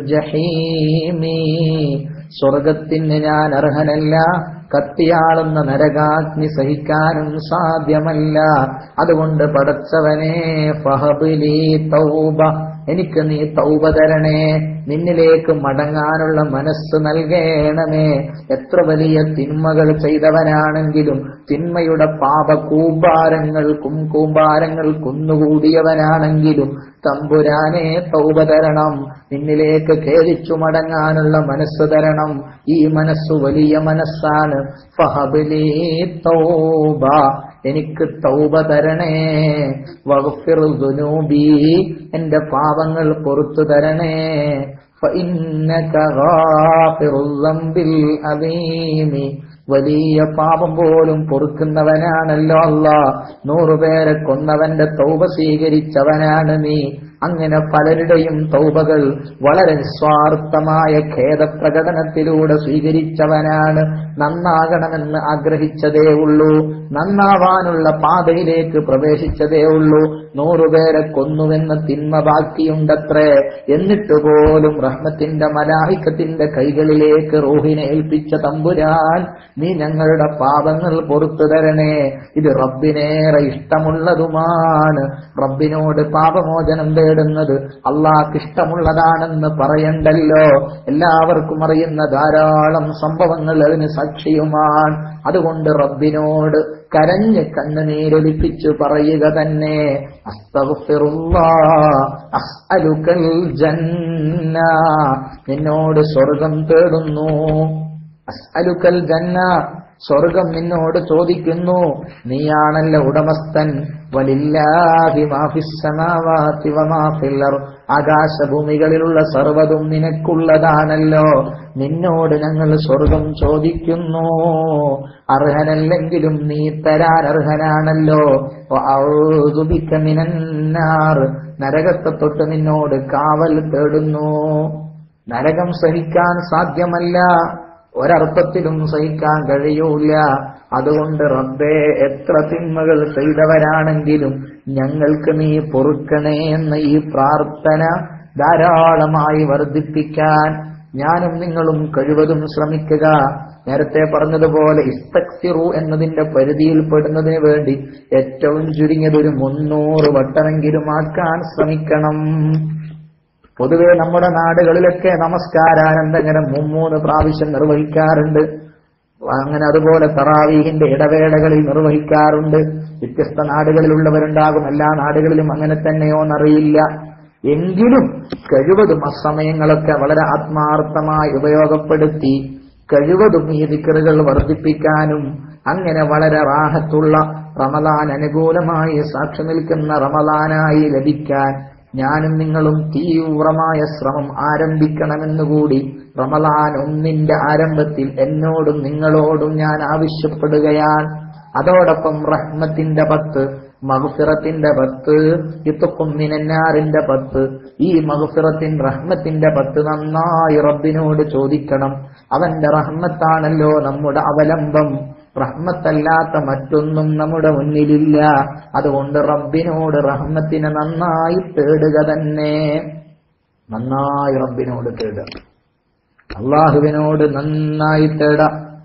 ജഹീമി സ്വർഗത്തിന് ഞാൻ അർഹനല്ല കത്തിയാളുന്ന നരകാഗ്നി സഹിക്കാനും സാധ്യമല്ല അതുകൊണ്ട് പടച്ചവനെ ഫഹബിലി തൗബ എനിക്ക് നീ തൗബ തരണേ നിന്നിലേക്ക് മടങ്ങാനുള്ള മനസ്സ് നൽകേണമേ എത്ര വലിയ തിന്മകൾ ചെയ്തവനാണെങ്കിലും തിന്മയുടെ പാപ കൂമ്പാരങ്ങൾക്കും കൂമ്പാരങ്ങൾ കുന്നുകൂടിയവനാണെങ്കിലും തമ്പുരാനെ തൗബ തരണം നിന്നിലേക്ക് ഖേദിച്ചു മടങ്ങാനുള്ള മനസ്സ് തരണം ഈ മനസ്സ് വലിയ മനസ്സാണ് ഫഹബിലി തൗബ എനിക്ക് തൗബ തരണേ വഗ്ഫിർ ദുനൂബി എന്റെ പാപങ്ങൾ പൊറത്തു തരണേ فإنك غافر الذنب العظيم വലിയ പാപം പോലും പൊറുക്കുന്നവനാണല്ലോ അല്ല നൂറുപേരെ കൊന്നവന്റെ തൗബ സ്വീകരിച്ചവനാണ് നീ അങ്ങനെ പലരുടെയും തൗബകൾ വളരെ നിസ്വാർത്ഥമായ ഖേദപ്രകടനത്തിലൂടെ സ്വീകരിച്ചവനാണ് നന്നാകണമെന്ന് ആഗ്രഹിച്ചതേ ഉള്ളൂ നന്നാവാനുള്ള പാതയിലേക്ക് പ്രവേശിച്ചതേ ഉള്ളൂ നൂറുപേരെ കൊന്നുവെന്ന തിന്മ ബാക്കിയുണ്ടത്രേ എന്നിട്ട് പോലും റഹ്മത്തിന്റെ മലാഹിക്കത്തിന്റെ കൈകളിലേക്ക് റൂഹിനെ ഏൽപ്പിച്ച തമ്പുരാൻ നീ ഞങ്ങളുടെ പാപങ്ങൾ പൊറത്തു തരണേ ഇത് റബ്ബിനേറെ ഇഷ്ടമുള്ളതുമാണ് റബ്ബിനോട് പാപമോചനം തേടുന്നത് അള്ളാഹ്ക്ക് ഇഷ്ടമുള്ളതാണെന്ന് പറയണ്ടല്ലോ എല്ലാവർക്കും അറിയുന്ന ധാരാളം സംഭവങ്ങൾ അതിന് സാക്ഷിയുമാണ് അതുകൊണ്ട് റബ്ബിനോട് കരഞ്ഞ് കണ്ണുനീരൊലിപ്പിച്ചു പറയുക തന്നെ അസ്തഗ്ഫിറുല്ലാ അസ്അലുക്കൽ ജന്ന നിന്നോട് സ്വർഗം തേടുന്നു അസ്അലുക്കൽ ജന്ന സ്വർഗം നിന്നോട് ചോദിക്കുന്നു നീയാണല്ലോ ഉടമസ്ഥൻ വലില്ലാഹി മാഫിസ്സമാവാതി വമാഫിൽ അർദ് ആകാശഭൂമികളിലുള്ള സർവ്വതും നിനക്കുള്ളതാണല്ലോ നിന്നോട് ഞങ്ങൾ സ്വർഗം ചോദിക്കുന്നു അർഹനല്ലെങ്കിലും നീ തരാൻ അർഹനാണല്ലോ വഅഊദു ബിക മിനന്നാർ നരകത്തെ തൊട്ട് നിന്നോട് കാവൽ തേടുന്നു നരകം സഹിക്കാൻ സാധ്യമല്ല ഒരർത്ഥത്തിലും സഹിക്കാൻ കഴിയൂല അതുകൊണ്ട് റബ്ബേ എത്ര തിന്മകൾ ചെയ്തവരാണെങ്കിലും ഞങ്ങൾക്ക് നീ പൊറുക്കണേ എന്ന ഈ പ്രാർത്ഥന ധാരാളമായി വർദ്ധിപ്പിക്കാൻ ഞാനും നിങ്ങളും കഴിവതും ശ്രമിക്കുക നേരത്തെ പറഞ്ഞതുപോലെ ഇസ്തക്സിറു എന്നതിന്റെ പരിധിയിൽ പെടുന്നതിന് വേണ്ടി ഏറ്റവും ചുരുങ്ങിയത് ഒരു മുന്നൂറ് വട്ടമെങ്കിലും ആക്കാൻ ശ്രമിക്കണം പൊതുവെ നമ്മുടെ നാടുകളിലൊക്കെ നമസ്കാരാനന്തരം മുമ്മൂന്ന് പ്രാവശ്യം നിർവഹിക്കാറുണ്ട് അങ്ങനെ അതുപോലെ തറാവീഹിന്റെ ഇടവേളകളിൽ നിർവഹിക്കാറുണ്ട് വ്യത്യസ്ത നാടുകളിലുള്ളവരുണ്ടാകും എല്ലാ നാടുകളിലും അങ്ങനെ തന്നെയോന്നറിയില്ല എങ്കിലും കഴിവതും അസമയങ്ങളൊക്കെ വളരെ ആത്മാർത്ഥമായി ഉപയോഗപ്പെടുത്തി കഴിവതും ഈ ദിക്കറുകൾ വർദ്ധിപ്പിക്കാനും അങ്ങനെ വളരെ റാഹത്തുള്ള റമദാൻ അനുകൂലമായി സാക്ഷി നിൽക്കുന്ന റമദാനായി ലഭിക്കാൻ ഞാനും നിങ്ങളും തീവ്രമായ ശ്രമം ആരംഭിക്കണമെന്നുകൂടി റമദാൻ ഒന്നിന്റെ ആരംഭത്തിൽ എന്നോടും നിങ്ങളോടും ഞാൻ ആവശ്യപ്പെടുകയാണ് അതോടൊപ്പം റഹ്മത്തിന്റെ പത്ത് മഹഫിറത്തിന്റെ പത്ത് ഇത്തുക്കുമ്മിനാറിന്റെ പത്ത് ഈ മഹഫിറത്തിൻ റഹ്മത്തിന്റെ പത്ത് നന്നായി റബ്ബിനോട് ചോദിക്കണം അവന്റെ റഹ്മത്താണല്ലോ നമ്മുടെ അവലംബം റഹ്മത്തല്ലാത്ത മറ്റൊന്നും നമ്മുടെ മുന്നിലില്ല അതുകൊണ്ട് റബ്ബിനോട് റഹ്മത്തിനെ നന്നായി തേടുക തന്നെ നന്നായി റബ്ബിനോട് തേടുക അള്ളാഹുവിനോട് നന്നായി തേട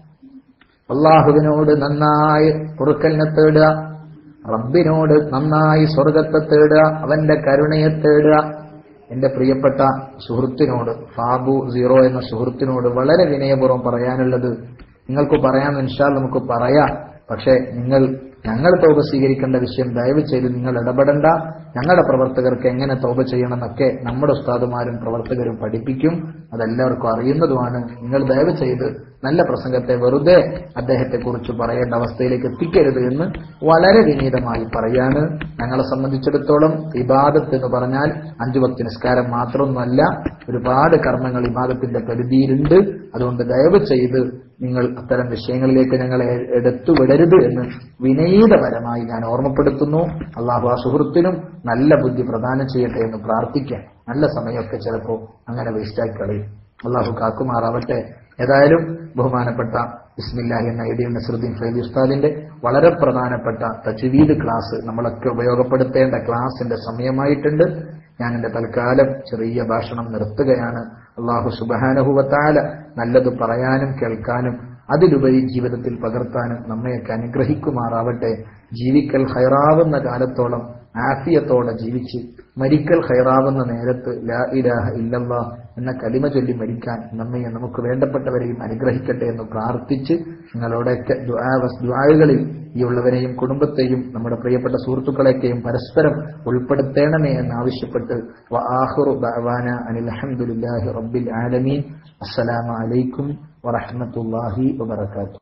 അള്ളാഹുവിനോട് നന്നായി പൊറുക്കലിനെ തേടുക റബ്ബിനോട് നന്നായി സ്വർഗത്തെ തേടുക അവന്റെ കരുണയെ തേടുക എന്റെ പ്രിയപ്പെട്ട സുഹൃത്തിനോട് ഫാബു സീറോ എന്ന സുഹൃത്തിനോട് വളരെ വിനയപൂർവ്വം പറയാനുള്ളത് നിങ്ങൾക്ക് പറയാൻ ഇൻഷാൽ നമുക്ക് പറയാം പക്ഷെ നിങ്ങൾ ഞങ്ങൾ തോപ സ്വീകരിക്കേണ്ട വിഷയം ദയവ് ചെയ്ത് നിങ്ങൾ ഇടപെടണ്ട ഞങ്ങളുടെ പ്രവർത്തകർക്ക് എങ്ങനെ തോപ ചെയ്യണമെന്നൊക്കെ നമ്മുടെ ഉസ്താദുമാരും പ്രവർത്തകരും പഠിപ്പിക്കും അതെല്ലാവർക്കും അറിയുന്നതുമാണ് നിങ്ങൾ ദയവ് ചെയ്ത് നല്ല പ്രസംഗത്തെ വെറുതെ അദ്ദേഹത്തെ കുറിച്ച് പറയേണ്ട അവസ്ഥയിലേക്ക് എത്തിക്കരുത് എന്ന് വളരെ വിനീതമായി പറയാണ് ഞങ്ങളെ സംബന്ധിച്ചിടത്തോളം ഇബാദത്ത് എന്ന് പറഞ്ഞാൽ അഞ്ചു ഭക്തി നിസ്കാരം മാത്രമൊന്നുമല്ല ഒരുപാട് കർമ്മങ്ങൾ ഇബാദത്തിന്റെ പരിധിയിലുണ്ട് അതുകൊണ്ട് ദയവ് ചെയ്ത് നിങ്ങൾ അത്തരം വിഷയങ്ങളിലേക്ക് ഞങ്ങളെ എടുത്തു വിടരുത് എന്ന് വിനീതപരമായി ഞാൻ ഓർമ്മപ്പെടുത്തുന്നു അള്ളാഹു ആ സുഹൃത്തിനും നല്ല ബുദ്ധി പ്രദാനം ചെയ്യട്ടെ എന്ന് പ്രാർത്ഥിക്കാം നല്ല സമയമൊക്കെ ചിലപ്പോൾ അങ്ങനെ വേസ്റ്റാക്കി കളയും അള്ളാഹു കാക്കുമാറാവട്ടെ ഏതായാലും ബഹുമാനപ്പെട്ട ഇസ്മില്ലാഹി എന്ന ഇടിയൽ നസറുദ്ദീൻ ഫൈദി ഉസ്താദിന്റെ വളരെ പ്രധാനപ്പെട്ട തജ്വീദ് ക്ലാസ് നമ്മളൊക്കെ ഉപയോഗപ്പെടുത്തേണ്ട ക്ലാസിന്റെ സമയമായിട്ടുണ്ട് ഞാൻ എന്റെ തൽക്കാലം ചെറിയ ഭാഷണം നിർത്തുകയാണ് അള്ളാഹു സുബാനഹുവത്താല നല്ലത് പറയാനും കേൾക്കാനും അതിലുപരി ജീവിതത്തിൽ പകർത്താനും നമ്മയൊക്കെ അനുഗ്രഹിക്കുമാറാവട്ടെ ജീവിക്കൽ ഹൈറാവുന്ന കാലത്തോളം ആഫിയത്തോടെ ജീവിച്ച് മരിക്കൽ ഹൈറാവുന്ന നേരത്ത് ലാ ഇലാഹ ഇല്ലല്ലാ എന്ന കലിമ ചൊല്ലി മരിക്കാൻ നമ്മയും നമുക്ക് വേണ്ടപ്പെട്ടവരെയും അനുഗ്രഹിക്കട്ടെ എന്ന് പ്രാർത്ഥിച്ച് നിങ്ങളോടൊക്കെ ദുആകളിൽ ഈ ഉള്ളവരെയും കുടുംബത്തെയും നമ്മുടെ പ്രിയപ്പെട്ട സുഹൃത്തുക്കളെയൊക്കെയും പരസ്പരം ഉൾപ്പെടുത്തേണമേ എന്ന് ആവശ്യപ്പെട്ട് വആഖിറു ദഅവാന അനിൽ ഹംദുലില്ലാഹി റബ്ബിൽ ആലമീൻ അസ്സലാമു അലൈക്കും വറഹ്മത്തുള്ളാഹി വബറകാതുഹു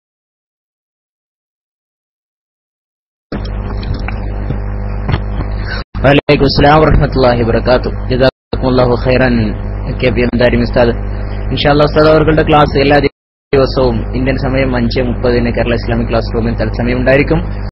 വലൈക്കും അസ്സലാം വറഹ്മത്തുള്ളാഹി വബറകാത്തു ജസാക്കുമുല്ലാഹു ഖൈറൻ കെ പി എം ദാരിം ഉസ്താദ് ഇൻഷാല്ലാ ഉസ്താദ് അവരുടെ ക്ലാസ് എല്ലാ ദിവസവും ഇന്ത്യൻ സമയം അഞ്ച് മുപ്പതിന് കേരള ഇസ്ലാമിക് ക്ലാസ് റൂമിൽ തത്സമയം ഉണ്ടായിരിക്കും